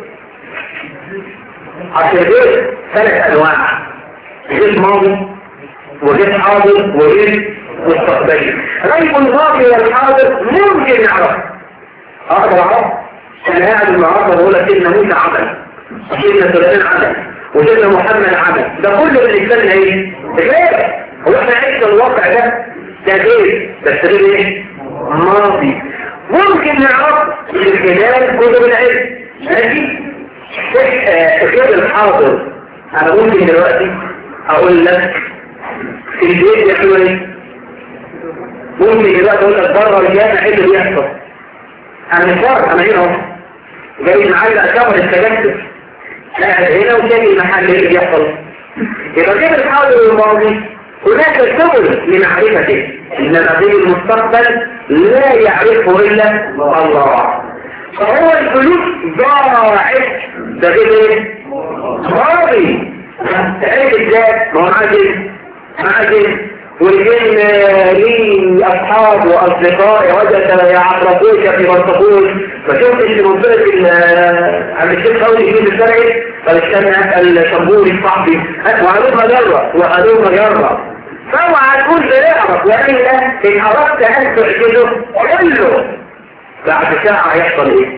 عشان الغيب ثلاث انواع غيب ماضي وغيب حاضر وغيب مستقبلي غيب الماضي والحاضر ممكن نعرفه اقدر اعرف انا قاعد النهارده بقول لك ان موسى عمل سيدنا سليمان عمل وسيدنا محمد عمل ده كله بالنسبه لنا ايه؟ غير هو احنا عشنا الواقع ده ده غير بس غير ايه؟ ماضي ممكن نعرف من خلال كتب العلم ماشي غير الحاضر انا ممكن دلوقتي اقول لك في البيت يا اخواني ممكن دلوقتي اقول لك بره الجامع ايه اللي بيحصل انا مش بره انا هنا اهو جاي معايا اكبر التجسس قاعد هنا وشايف المحل ايه اللي بيحصل يبقى غير الحاضر والماضي هناك سبل لمعرفته إنما في المستقبل لا يعرفه إلا الله فهو الفلوس ضاعت ده غير ايه؟ ماضي تعرف ازاي؟ ما هو عاجل عاجل والجن ليه أصحاب وأصدقاء وجد يعرفوك في منطقوش ما شفتش في منطقة عند الشيخ قولي في الشرعي فالشان أسأل شمبوري صاحبي وقالوا مجرة وقالوا مجرة فاوعى تقول بنعرف وإلا إن أردت أن تعجزه قل له بعد ساعة هيحصل إيه؟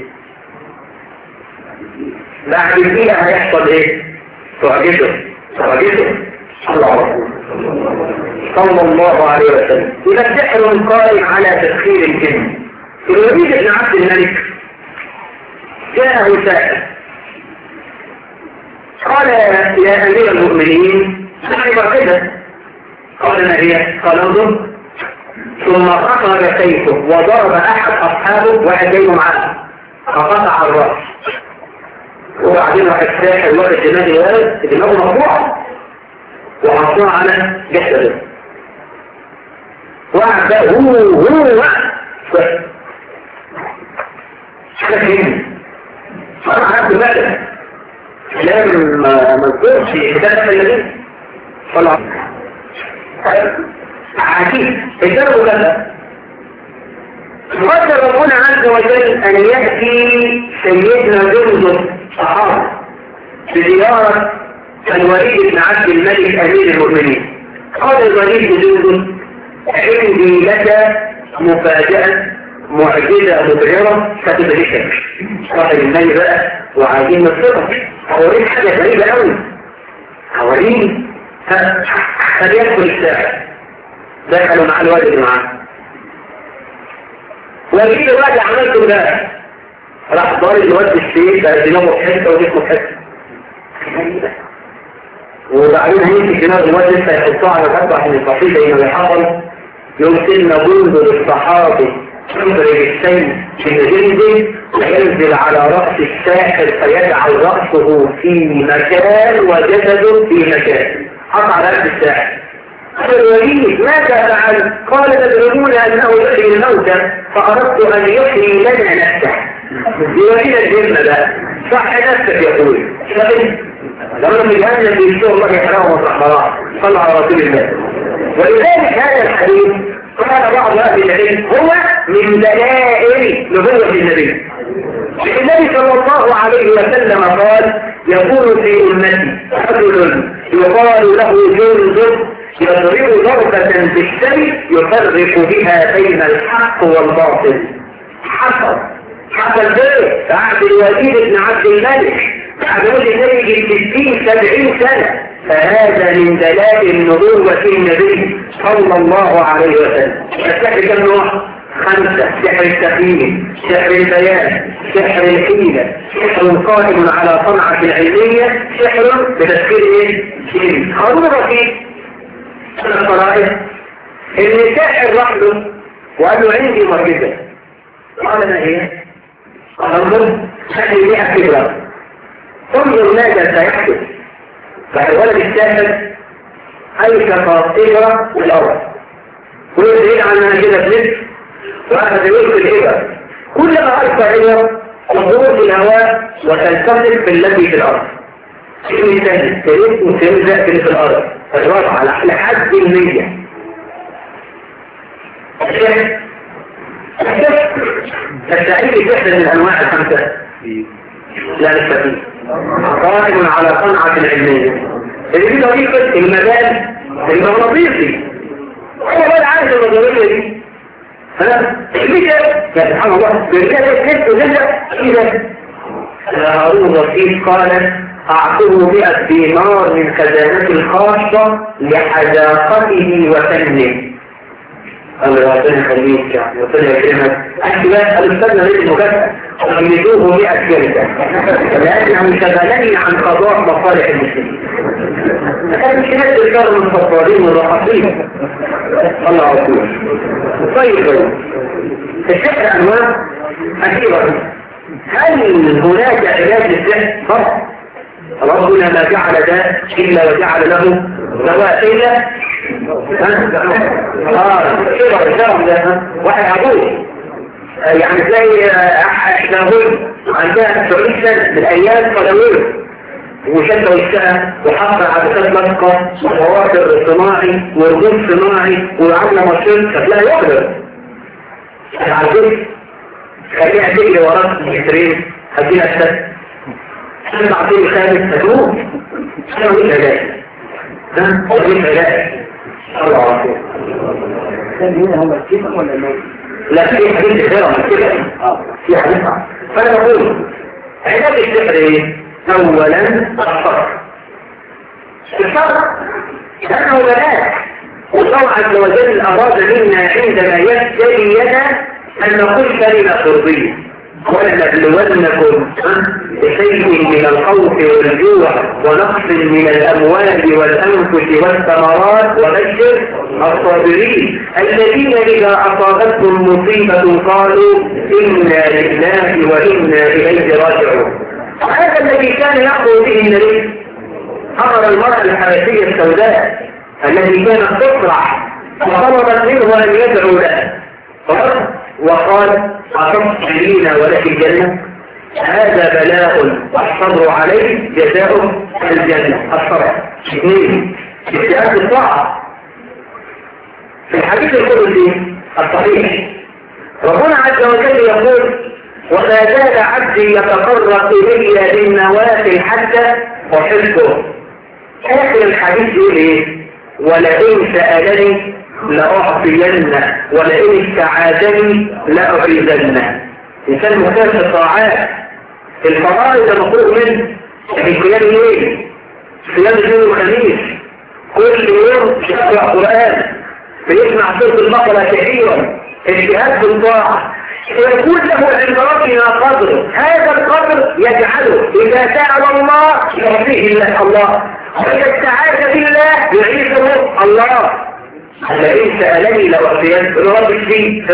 بعد دقيقة هيحصل إيه؟ تعجزه تعجزه الله صلى الله عليه وسلم إذا السحر قائم على تسخير الجن الوليد بن عبد الملك جاءه سائل قال يا أمير المؤمنين نعم كده قال ما هي قال انظر ثم خطر سيفه وضرب احد اصحابه واحد جاي معاه فقطع الراس وبعدين واحد ساحر واحد دماغ الولد دماغه مقطوعه وحطوها على جسده وقعد بقى هو هو وقعد حاجه فين انا عارف بقى كلام ما نذكرش كتاب النبي صلى الله عليه وسلم عجيب الدرب كذا قدر ربنا عز وجل أن يأتي سيدنا جندب صحابة بزيارة الوليد بن عبد الملك أمير المؤمنين قال الوليد جندب عندي لك مفاجأة معجزة مبهرة ستدركك صاحب المال بقى وعايزين نصرف هوريك حاجة غريبة قوي هوريك فليدخل الساعة دخلوا مع الوالد اللي معاه وفي الوقت عملته ده راح ضارب الواد السيف بقى دماغه في حته وجسمه في حته وبعدين هيمسك دماغ الواد لسه يحطها على الحته عشان يصفيه زي ما بيحصل يوم سيدنا جند للصحابي يضرب السيف في الجلد وينزل على رأس الساحر فيجعل رأسه في مكان وجسده في مكان حط على رأس الساحر قال الوليد ماذا فعل؟ قال تدعون أنه يحيي الموتى فأردت أن يحيي لنا نفسه يورينا الجنة بقى صح نفسك يا اخوي لكن لما من جهنم بيشتغل الله يحرمه وصحبه صلى على رسول الله ولذلك هذا الحديث قال بعض اهل العلم هو من دلائل نبوة النبي النبي صلى الله عليه وسلم قال يقول في أمتي رجل يقال له جند يضرب ضربة بالسيف يفرق بها بين الحق والباطل حصل حصل ده بعد الوليد بن عبد الملك بعد ولد النبي ب 60 70 سنة فهذا من دلائل نبوة النبي صلى الله عليه وسلم السحر كم نوع؟ خمسة سحر التقييم سحر البيان سحر الحيلة سحر قائم على صنعة العلمية سحر بتفكير ايه؟ شيء قانون رصيد من الصرائح ان ساحر راح له وقال له عندي مرجزة قال انا ايه؟ قال انظر هذه 100 كبرى انظر ماذا سيحدث فالولد الساحر أيشق إبرة والأرض ويدعي عنها كده بلد وأخذ يلقي الإبر كلما ألقى إبر تدور في الهواء وتلتصق بالذي في الأرض شيء ثاني تلف وتلزق في الأرض الرفع لحد المية السعيد جهد من أنواع الخمسة لا السفينة قائم على صنعة العلمية اللي في طريقة المجال المغناطيسي هو بقى عارف النظرية دي ها مش يا سبحان الله بالكاد كيف تنزع كده هارون رشيد قال أعطوه مئة دينار من خزانته الخاصة لحذاقته وفنه الله ربنا يخليك يعني ربنا يكرمك احكي بقى الاستاذ نريد المكافأة غمدوه 100 شركة لأنهم شغلني عن قضاء مصالح المسلمين كان مش ناس الكرم الفضالين والرحصين الله أكبر طيب السحر أنواع أخيرا هل هناك علاج للسحر؟ طبعا ربنا ما جعل ده إلا وجعل له دواء إلا اه كبر الشرم ده واحد عبود يعني زي احنا نقول عندها 70 سنة من ايام قدوية وشد وشها وحط على كتاب مسقة وخواطر صناعي ورجوم صناعي وعاملة ماشين شكلها يقدر على الجسم خليها تجري وراك مترين هديها السد انا بعطيه خامس هتموت انا مش علاج ها مش علاج الله عليه كان هنا هم الكيفة ولا الموت؟ لا في حديث غير كده في حديث فانا بقول علاج السحر ايه اولا الصبر الصبر لانه بلاء والله عز وجل اراد منا عندما يبتلينا ان نقول كلمه ترضيه ولنبلونكم بشيء من الخوف والجوع ونقص من الأموال والأنفس والثمرات وبشر الصابرين الذين إذا أصابتهم مصيبة قالوا إنا لله وإنا إليه راجعون هذا الذي كان يأخذ به النبي أمر المرأة الحبشية السوداء التي كانت تطرح وطلبت منه أن يدعو لها وقال أتصبرين ولك الجنة هذا بلاء والصبر عليه جزاء الجنة الصبر اثنين اجتهاد الطاعة في الحديث القدسي الصحيح ربنا عز وجل يقول وما زال عبدي يتقرب إلي بالنوافل حتى أحبه آخر الحديث يقول إيه ولئن سألني لأعطينه ولئن استعاذني لأعيذنه إنسان مختار في الطاعات الفرائض المفروض منه القيام ليه صيام الاثنين والخميس كل يوم يقرأ قرآن بيسمع سورة البقرة كثيرا اجتهاد في الطاعة يكون له عند ربنا قدر هذا القدر يجعله إذا سأل الله يعطيه الله الله وإذا استعاذ بالله يعيشه الله لئن سألني لأعطينك رب فيه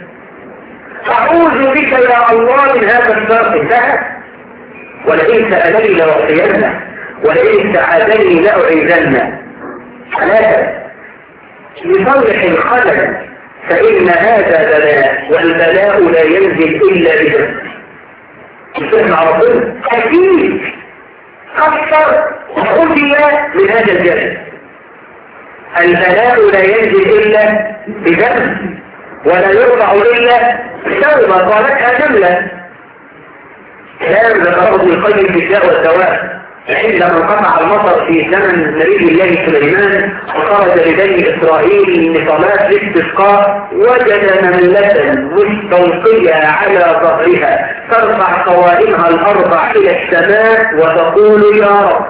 أعوذ بك يا الله من هذا الشر انتهى ولئن سألني لأعطينه ولئن استعاذني لأعيذنه ثلاثة لصلح الخلل فإن هذا بلاء والبلاء لا ينزل إلا بذنب يسمع ربنا أكيد كفر وخفي من هذا الجانب البلاء لا ينزل إلا بذنب ولا يرفع إلا بتوبة قالتها جملة كلام ذكره ابن القيم في الداء والدواء عندما انقطع المطر في زمن نبي الله سليمان وخرج لبني اسرائيل لصلاه الاستسقاء وجد نمله مستلقيه على ظهرها ترفع قوائمها الاربع الى السماء وتقول يا رب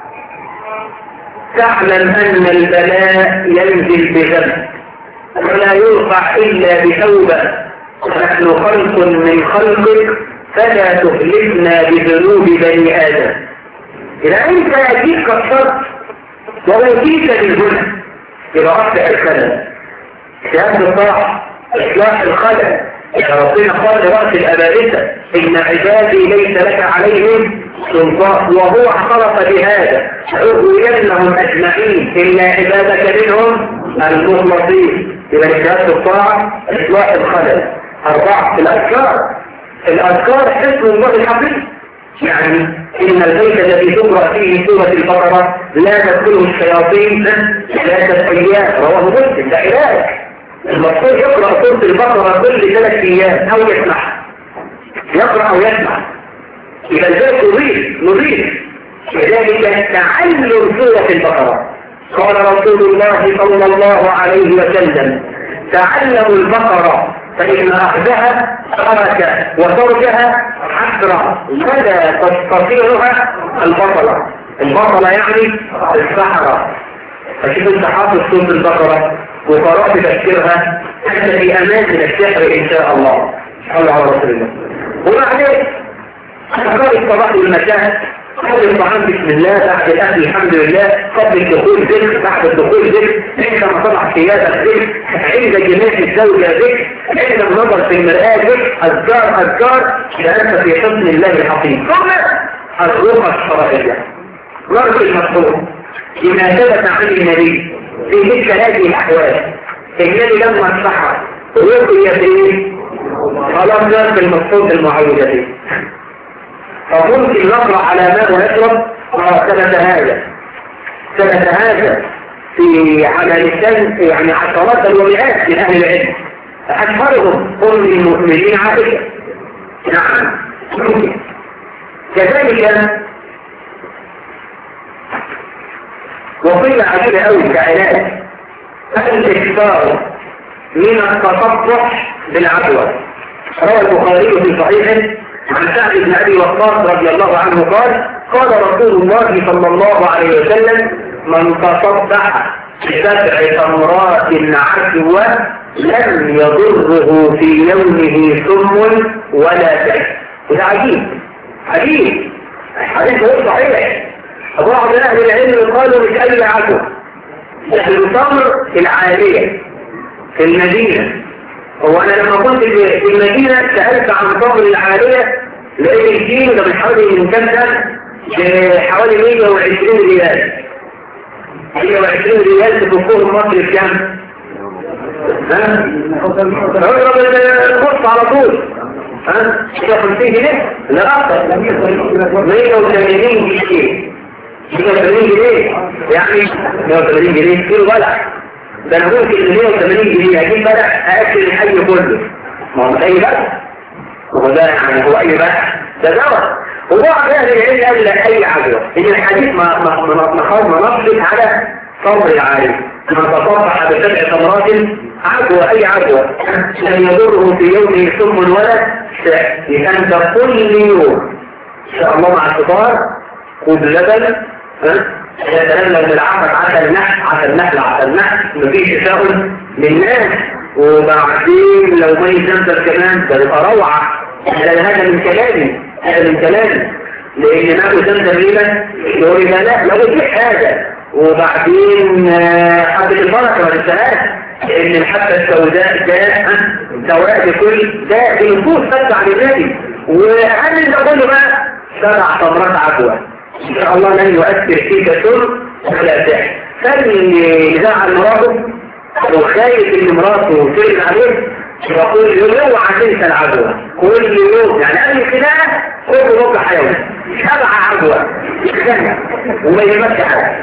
تعلم ان البلاء ينزل بذنب ولا يرفع الا بتوبه ونحن خلق من خلقك فلا تهلكنا بذنوب بني ادم إذا أنت أجيب كفرت ووجيت للهنا يبقى أصبح الخلل سيادة الطاعة إصلاح الخلل إذا ربنا قال لرأس الأبادسة إن عبادي ليس لك عليهم سلطان وهو اعترف بهذا أغوينهم أجمعين إلا عبادك منهم المخلصين إذا سيادة الطاعة إصلاح الخلل أربعة الأذكار الأذكار حسن الله الحقيقي يعني إن البيت الذي تقرأ فيه سورة البقرة لا تدخله الشياطين ثلاثة أيام رواه مسلم ده علاج المفروض يقرأ سورة البقرة كل ثلاث أيام أو يسمع يقرأ أو يسمع إذا البيت نظيف نظيف كذلك تعلم سورة البقرة قال رسول الله صلى الله عليه وسلم تعلموا البقرة فإن أخذها ترك وتركها حسرة ولا تستطيعها البطلة البطلة يعني السحرة فشوف انت حافظ سورة البقرة وقرأت تفسيرها حتى في أماكن السحر إن شاء الله صلى على رسول الله وبعدين أذكار الصباح والمساء قبل الطعام بسم الله بعد الأكل الحمد لله قبل الدخول ذكر بعد الدخول ذكر عندما طلع ثيابك ذكر عند جماع الزوجة ذكر عند النظر في المرآة ذكر أذكار أذكار لأنت في حسن الله الحقيقي ثم الروح الشرعية رجل المفهوم لما ثبت عن النبي في مثل هذه الأحوال النبي لما الصحة ويقضي في خلاص ذلك المفهوم المعوذتين فممكن نقرأ على ماء ونشرب ثبت هذا ثبت هذا في على لسان يعني عشرات ومئات من أهل العلم أشهرهم أم المؤمنين عائشة نعم كذلك وقيل عجيبة أوي كعلاج الإكثار من التصفح بالعدوى روى البخاري في صحيحه عن سعد بن أبي وقاص رضي الله عنه قال قال رسول الله صلى الله عليه وسلم من تصدح بسبع تمرات عدوى لم يضره في يومه سم ولا دم وده عجيب عجيب حديث غير صحيح بعض أهل العلم قالوا مش أي عدوى التمر العالية في المدينة هو أنا لما كنت في المدينة سألت عن تمر العالية لقيت الكيلو ده من حوالي من كام سنة حوالي 120 ريال 120 ريال تفكوه مصر بكام؟ ها؟ النص على طول ها؟ 50 جنيه؟ لا أكثر 180 جنيه 180 جنيه يعني 180 جنيه كيلو بلع ده انا ممكن 180 جنيه اجيب بلع اكل الحي كله ما هو اي بلع وهو ده يعني هو اي بلع ده دواء وبعض اهل العلم قال لك اي عدوى ان الحديث ما ما ما ما ما نصبت على صبر العالم من تصفح بسبع تمرات عدوى اي عدوى لم يضره في يومه سم ولا ساء يبقى انت كل يوم ان شاء الله مع الفطار خذ لبن يتلمذ بالعقل عسل النحل عسل النحل عسل النحل مفيش تساؤل للناس وبعدين لو ما يزمتك كمان ده يبقى روعة هذا هذا من كلامي هذا من كلامي لان ما زمزم ليلة يقول لا لا لو يجيب حاجة وبعدين حبة البركة ما تنساهاش لان الحبة السوداء ده سواء لكل ده النفوس تتبع للنبي واهم اللي اقول له بقى سبع تمرات عدوى ان شاء الله لن يؤثر فيك سر ولا سحر فاللي يزعل مراته وخايف ان مراته تقل عليه يقول يوم اوعى تنسى العدوى كل يوم يعني قبل الخناقه خد ربع حيوي وما يهمكش حاجه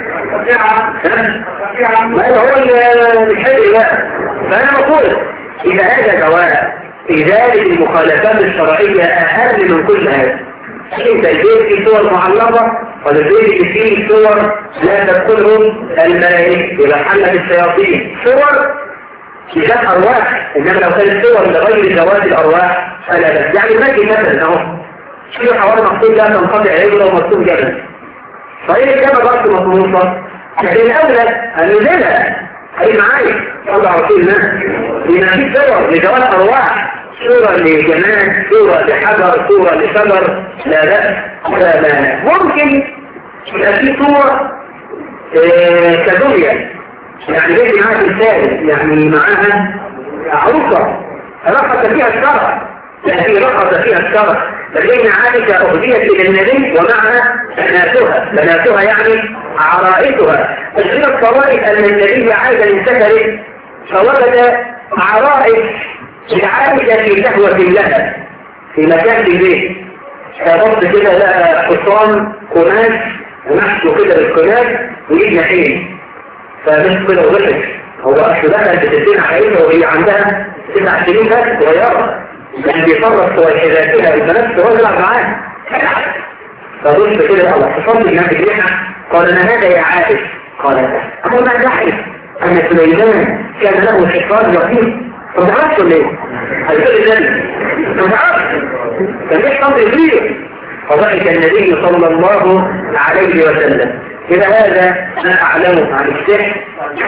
ما هو اللي الحلو بقى فانا بقول اذا هذا دواء ازاله المخالفات الشرعيه اهم من كل هذا انت البيت فيه صور معلقه ولا البيت فيه صور لا تدخلهم الملائكه اذا حلت الشياطين صور كتاب ارواح انما لو كانت صور لغير زواج الارواح فلا بس يعني المجد مثلا اهو في حوالي مكتوب لا تنقطع عيبه ومكتوب جبل صحيح الجبل برضه مطلوبه لكن الاولى ان نزلها اي معايا صلى على رسول الله لان في صور لزواج ارواح صورة لجمال صورة لحجر صورة لشجر لا لا لا لا ممكن يبقى في صورة آه كدنيا يعني بيت معاها تمثال يعني معاها عروسة رقص فيها الشرع التي رقص فيها الشرع فإن عائشة أهديت إلى النبي ومعها بناتها بناتها يعني عرائسها فإن الصوائف أن النبي عاد من سفره فوجد عرائس لعائشة في سهوة لها في مكان في البيت فبص كده لقى حصان قماش ونحشه كده بالقماش ويجي ناحين فمش كده وضحك هو أصل دخل بستين عائشة وهي عندها تسع سنين بس صغيرة كان بيفرط وحداتها البنات هو يلعب معاه فبص كده الله حصان الناس ريحة قال أنا هذا يا عائش قال أنا ما دحرك أن سليمان كان له حصان يقين ما تعرفش ولا ايه؟ هيقول النبي ما تعرفش كان ليه صبر كبير فضحك النبي صلى الله عليه وسلم إذا هذا أنا أعلمه عن السحر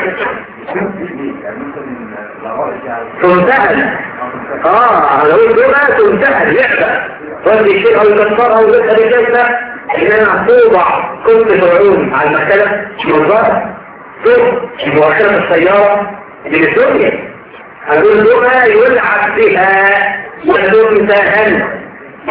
تمتهن اه لو الجمعة تمتهن لعبة ودي الشيء او يكسرها او يكسر الجلسة ان انا توضع كنت فرعون على المكتبة منظرة توضع مؤخرة السيارة من الدنيا هقول لها يلعب بها وتمتهن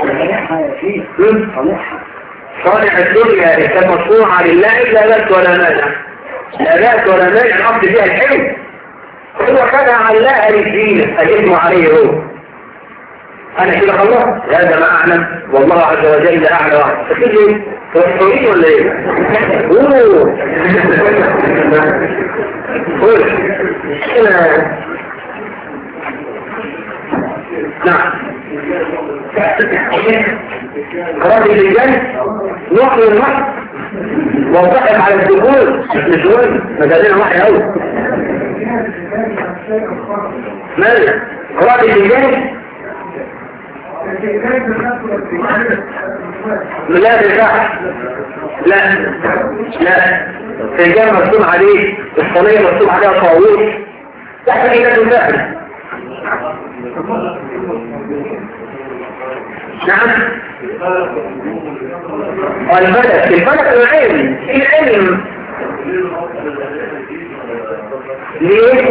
صانع الدنيا كان مصنوعة لله لا بأس ولا مانع لا بأس ولا مانع الأصل فيها الحلم هو خدع علها للدين الاسم عليه هو أنا كده خلاص هذا ما أعلم والله عز وجل أعلى واحد تخيل تفحورين ولا إيه؟ أوه قول نعم قرار الرجال نوع من الوحي وضحك على الدخول مش دول مجالين وحي قوي ماذا قرار الرجال لا بالفعل لا لا الرجال مرسوم عليه الصينية مرسوم عليها طاووس تحت كده بالفعل نعم الفلك الفلك العلم العلم ليه؟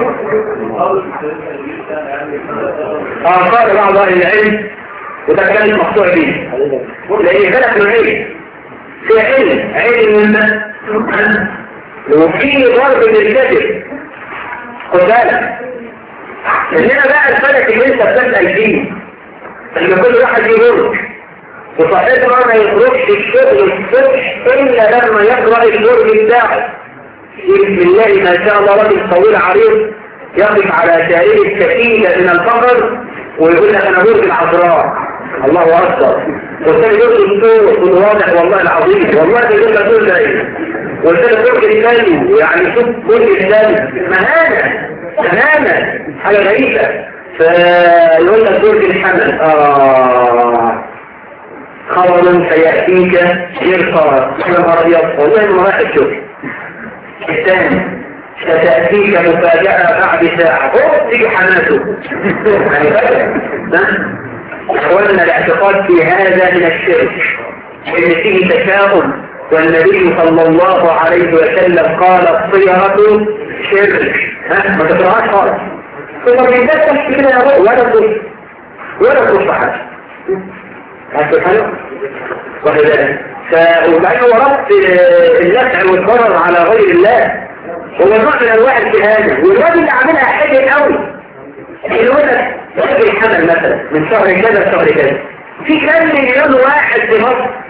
اه قال بعض اهل العلم وده كان مقطوع به لان فلك العلم في علم علم وفي ضرب للكذب خد بالك اننا بقى الفلك اللي انت بتسال فيه ان كل واحد يمر وصاحبنا ما يخرجش الشغل الصبح الا لما يقرا البرج بتاعه بسم الله ما شاء الله راجل طويل عريض يقف على شعير السكينة من الفقر ويقول لك انا برج العذراء الله اكبر والثاني برج الصوت والواضح والله العظيم والله ده يقول لك دول ايه والثاني برج الثاني يعني شوف برج الثاني مهانة مهانة حاجة غريبة فيقول لك برج الحمل آه خبر سيأتيك يرفع أنا أبيض والله ما راح الشوف الثاني ستأتيك مفاجأة بعد ساعة أوه تيجي حماسه يعني بدأ أخوانا الاعتقاد في هذا من الشرك إن فيه تشاؤم والنبي صلى الله عليه وسلم قال الصيغة شرك ها ما تقرأهاش خالص ثم من ذلك تحكي كده يا رب ولا تقول ولا تقول حاجة هتفهم وكذلك وبعدين هو ربط النفع والضرر على غير الله هو نوع من انواع الكهانه والراجل اللي عاملها حاجه قوي يقول لك راجل حمل مثلا من شهر كذا لشهر كذا في كام مليون واحد في مصر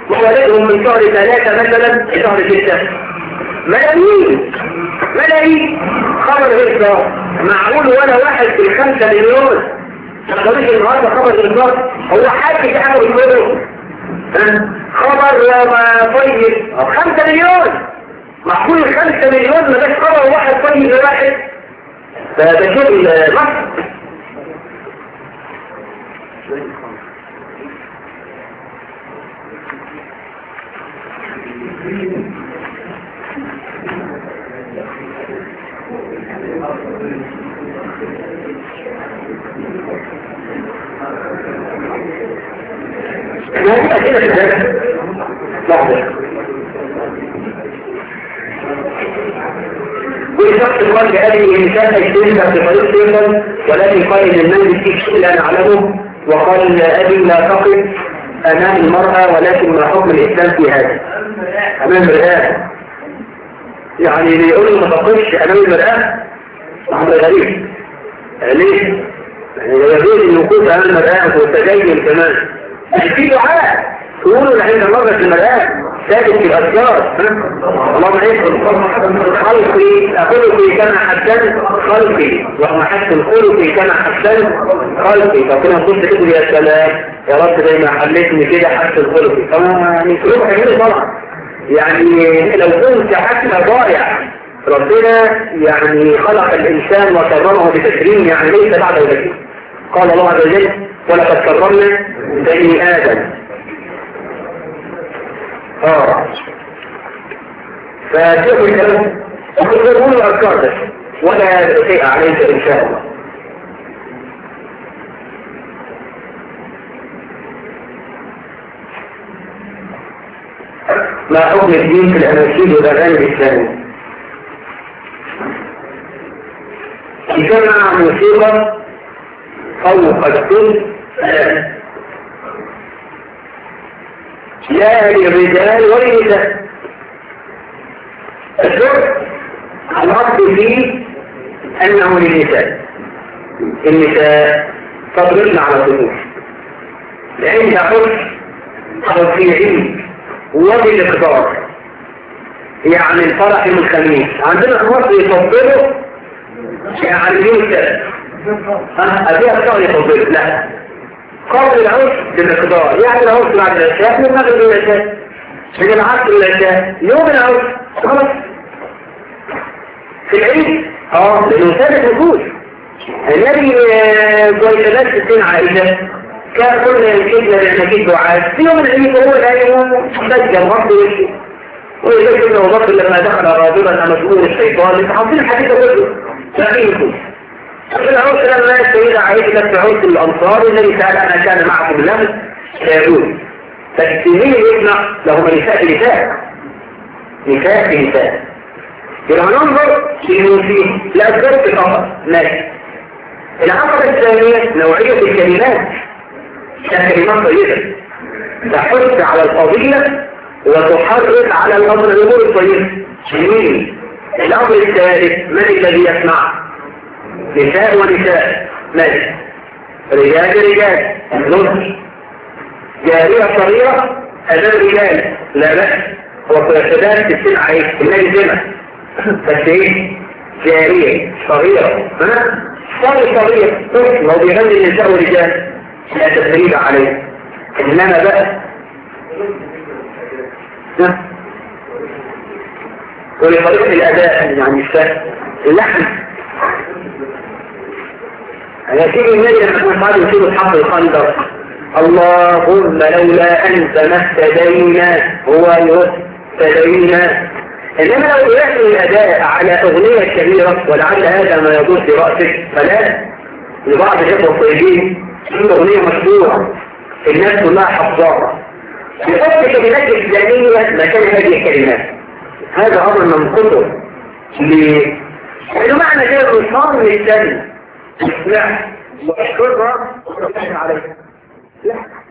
وولدهم من شهر ثلاثة مثلا لشهر ستة ملايين ملايين خبر غير صار معقول ولا واحد في الخمسة مليون تقدرش النهارده خبر غير صار هو حد في حاجة بيقوله خبر ما طيب خمسة مليون معقول الخمسة مليون ما ده خبر واحد طيب واحد فده شغل مصر ما هي كده في الجنة لحظة كل شخص قال بهذه الإنسان يشترك في طريق سيفا ولكن قال إن المنزل فيه شيء لا نعلمه وقال أبي لا تقف أمام المرأة ولكن ما حكم الإسلام في هذا أمام المرآة يعني اللي يقول له ما تقفش أمام المرآة أمر غريب ليه؟ يعني يغير الوقوف أمام المرآة والتدين كمان في دعاء تقولوا عند مرة المرآة ثابت في الأذكار اللهم يسر خلقي خلقي كما حسن خلقي وما حسن خلقي كما حسن خلقي فكنا نقول تقول يا سلام يا رب زي ما حليتني كده حسن خلقي طبعا يعني سلوك حلو طبعا يعني لو كنت حسن ضايع ربنا يعني خلق الإنسان وكرمه بتكريم يعني ليس بعد ذلك قال الله عز وجل ولقد كرمنا بني آدم اه فشوفوا الكلام وتقولوا الأذكار ده ولا شيء عليك إن شاء الله ما حكم الدين في الأناشيد والأغاني الإسلامية جمع موسيقى فوق السن لا للرجال وللنساء الشرط الأصل فيه أنه للنساء النساء تضربن على الطموح عند حسن أو في عيد وبالإقدار يعني الفرح يوم الخميس عندنا في مصر يفضلوا يعني يوم الثلاث أبيها الشهر يفضلوا لا قبل العرس بالمقدار يعني العرس بعد العشاء من المغرب للعشاء من العصر للعشاء يوم العرس خلاص في العيد اه لانه ثابت وجود النبي جويلات السنة عائشة كان كل يمكننا لأنكيد دعاء في يوم العيد هو الأيام سجل رب وشي ويجب ابن بكر لما دخل رجلا مسؤول الشيطان لتحصيل الحديث كله فأخيه في العرس لما السيدة عائشة في عرس الأنصار الذي سأل أنا كان معكم لمس سيقول فالسنين يجمع لهم نساء نساء نساء نساء يبقى ننظر في فيه الأسباب في الأمر ماشي العقبة الثانية نوعية الكلمات كلمات طيبة تحث على الفضيلة وتحرك على الأمر الأمور الطيبة جميل الأمر الثالث من الذي يسمع نساء ونساء ماشي رجال رجال نصر جارية صغيرة أمام رجال لا بأس هو قياسات السنة عليه النبي زمن بس ايه جارية صغيرة ها صغير صغير طفل هو بيغني النساء والرجال لا تدريب عليه انما بقى ولطريقة الأداء يعني السهل اللحن يسير النبي لما كان قال يسير الحق الخندق اللهم لولا أنت ما اهتدينا هو يهتدينا إنما لو يحمل الأداء على أغنية كبيرة ولعل هذا ما يدور في رأسك فلا لبعض الإخوة الطيبين في أغنية مشهورة الناس كلها حفظاها يحط كلمات إسلامية مكان هذه الكلمات هذا أمر منقطع ليه؟ لأنه معنى كده الإنسان للسن لا واشكرها وتفتح عليها لا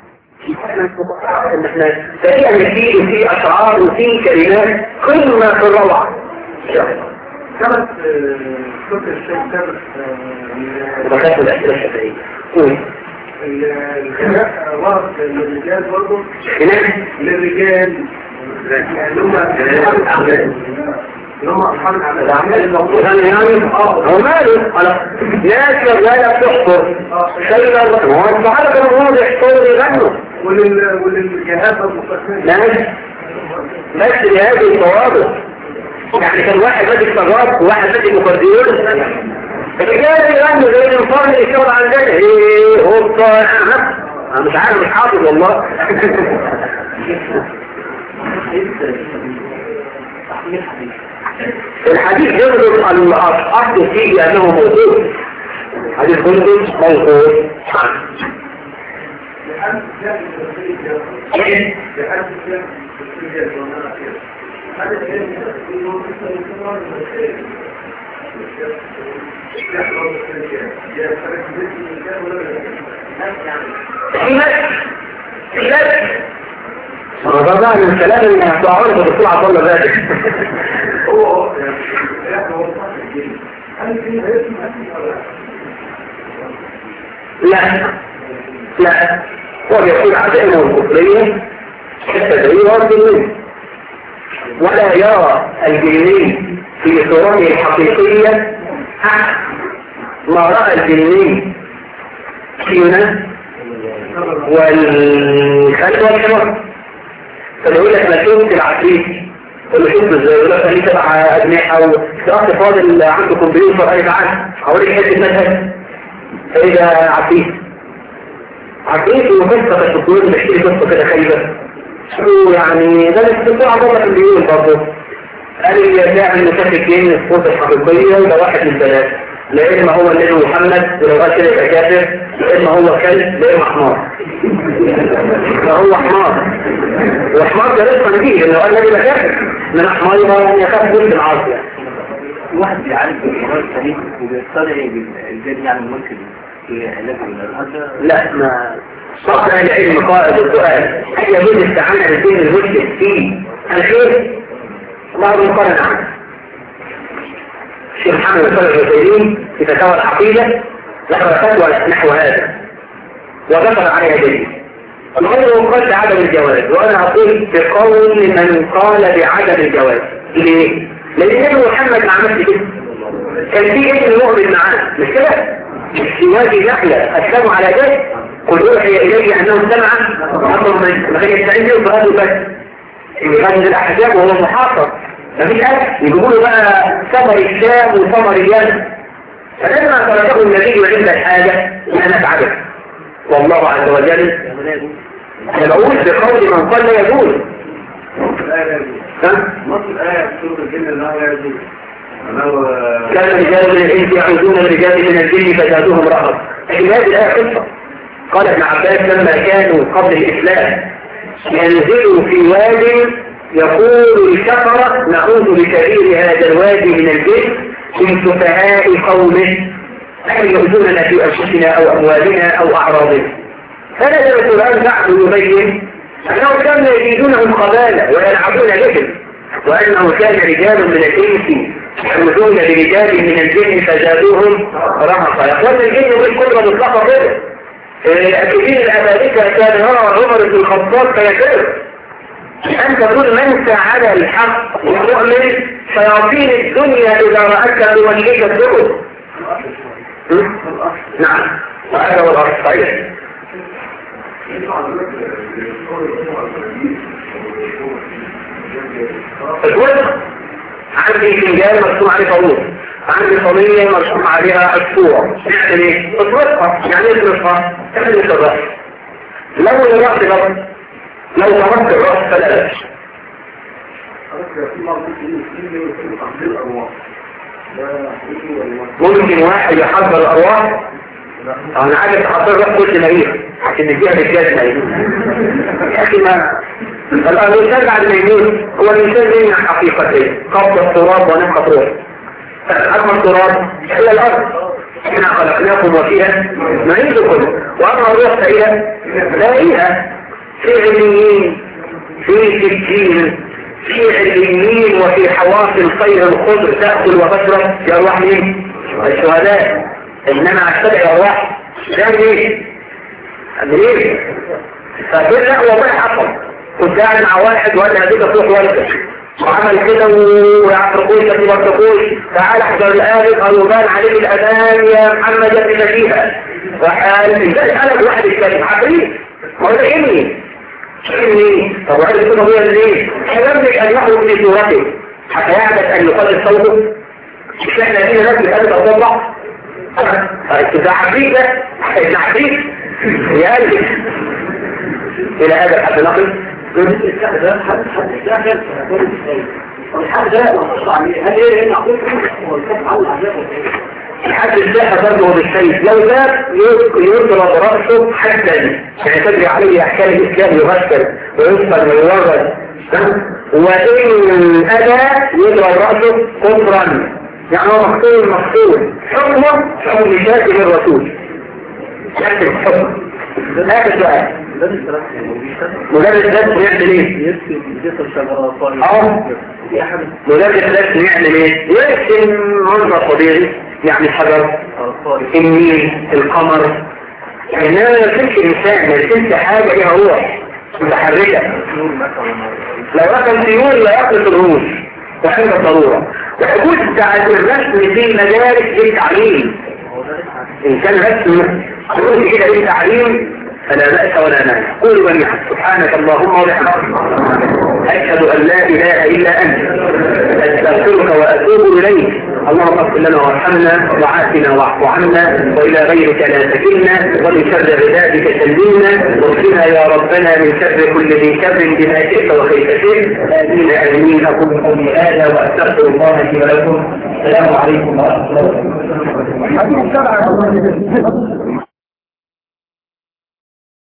ان احنا فريقا فيه وفي اشعار وفي كلمات قمة في الروعة كانت فكر الشيخ كانت وبخاف الاسئله الشفهيه قول الخناق ورد للرجال برضه هناك للرجال يعني هم أصحاب الأعمال هم أصحاب الأعمال الموضوع يعني يعني هو ماله خلاص ناس شغالة بتحفر شغالة ما هو الصحابة كانوا هم بيحفروا يغنوا ولل وللجهات المقسمة ناس بس لهذه التواضع يعني كان واحد ماسك صغار وواحد ماسك مقديون الرجال يغنوا زي الانفار اللي يشتغل عندنا ايه هوبا انا مش عارف مش حافظ والله الحديث يغلب الأصل فيه أنه موجود حديث جندب موجود رضا من الكلام اللي هتوعونه بالدكتور عبد الله ذاتك هو لا لا هو يقول عدائمه الكفرية التدعية والدينية ولا يرى الجنين في صورته الحقيقية حق ما رأى الجنين فينا والخلق والكبر فبيقول لك ما شفت العفريت تقول له شفت ازاي يقول لك ليه سبع اجنحه او اخت فاضل عنده كمبيوتر اي تعال هوريك حته مشهد فاذا عفريت عفريت وقصه في الدور بيحكي قصه كده خايبه شو يعني ده الاستطاع عبد الله بيقول برضه قال لي يعمل مشاكل في الصوت الحقيقيه وده واحد من ثلاثه لا اما هو النبي محمد ولو قال كده يبقى كافر لا اما هو كلب لا اما حمار فهو حمار وحمار ده رزق نجيب لو قال النبي يبقى كافر من حمار يبقى يعني يخاف جزء العاصي يعني. واحد بيعالج بالقرار السليم وبيستدعي بالجد يعني ممكن في علاج هذا لا ما صاحب العلم قائد السؤال هل يجوز استعانة بالدين المسلم في الخير؟ بعض يقارن عنه الشيخ محمد صالح العثيمين في فتاوى العقيدة ذكر فتوى نحو هذا وذكر عليها دليل الغير قال بعدم الجواز وانا اقول بقول من قال بعدم الجواز ليه؟ لان ابن محمد ما عملش كده كان في ابن مؤمن معاه مش كده؟ مش في وادي نخلة اسلموا على ذلك قل اوحي الي انه سمع امر من ما كان يستعين بهم فهذا بس اللي كان الاحزاب وهو محاصر مفيش اكل يجيبوا له بقى ثمر الشام وثمر اليمن فلما تركه النبي عند الحاجه لا نفعله والله عز وجل انا بقول بقول من قال لا يجوز ها؟ نص الآية في سورة الجن لا يجوز كان رجال من الانس يعوذون الرجال من الجن فزادوهم رهبا لكن هذه الايه قصه قال ابن عباس لما كانوا قبل الاسلام ينزلوا في واد يقول الكفرة نعوذ بكبير هذا الوادي من الجن من سفهاء قومه أن يؤذوننا في أنفسنا أو أموالنا أو أعراضنا فنزل القرآن بعد يبين أنهم كانوا يزيدونهم قبالة ويلعبون بهم وأنه كان رجال من الإنس يعوذون برجال من الجن فزادوهم رهقا يقول الجن بالقدرة مطلقة كده أكيدين الأمريكا كان يرى عمر بن الخطاب فيكره أن تقول من على الحق والمؤمن شياطين الدنيا إذا رأتك توليك الدخل نعم وهذا هو الأصل صحيح الوزن عندي فنجان مرسوم عليه طاووس عندي صينية مرسوم عليها عصفور نعمل ايه؟ اطلقها يعني ايه اطلقها؟ تعمل الرأس لو الرأس بس لو ضربت الرأس فلا بأس ممكن واحد يحضر الأرواح أنا عايز أحضر لك كل مريض عشان نديها بالجزمة يا أخي ما الإنسان بعد ما يموت هو الإنسان زي حقيقتين قبض التراب ونفخ روح أما التراب هي الأرض احنا خلقناكم وفيها نعيدكم وأما الروح فهي لاقيها في علميين في سجين في علميين وفي حواصل الخير الخضر تأكل وتشرب في أرواح مين؟ الشهداء إنما أتبع أرواح لا ليه؟ ليه؟ فقلت لا والله حصل كنت قاعد مع واحد وقال لي هديك تروح والدك وعمل كده ويعترقوش ما يعترقوش تعال احضر الآلف قالوا بان عليك الأذان يا محمد يا ابن نجيبة وقال ازاي قالك واحد يتكلم عفريت ما هو ده ابني ابني طب وعرف كده هو ليه؟ حلمك ان يخرج من صورته حتى يعبد ان يقلل صوته مش احنا هنا ناس بتقلد اصوات بعض ده عفريت ده ابن عفريت يا قلبي الى هذا الحد نقل الحد الساحة برضه بالسيف لو ذاب يضرب رأسه حدا يعني تجري عليه أحكام الإسلام يغسل ويسفل ويورد وإن أدى يضرب رأسه كفرا يعني هو مقتول مقتول حكمه حكم شاكل الرسول شاكل الحكم آخر سؤال مدرس درس يعمل ايه؟ اه مدرس درس يعمل ايه؟ يرسم منظر طبيعي يعني حجر النيل القمر يعني ما يرسمش انسان ما يرسمش حاجه ليها روح متحركه لو رسم طيور لا يقلق الروح وحاجه ضروره وحدود بتاعت الرسم في مدارس للتعليم ان كان رسم حدود كده للتعليم فلا بأس ولا مانع قولوا جميعا سبحانك اللهم وبحمدك أشهد أن لا إله إلا أنت أستغفرك وأتوب إليك اللهم اغفر لنا وارحمنا وعافنا واعف عنا والى غيرك لا تكلنا ومن شر عبادك سلمنا واغفرنا يا ربنا من شر كل ذي شر بما شئت وكيف شئت امين امين اقول قولي هذا واستغفر الله لي ولكم السلام عليكم ورحمه الله وبركاته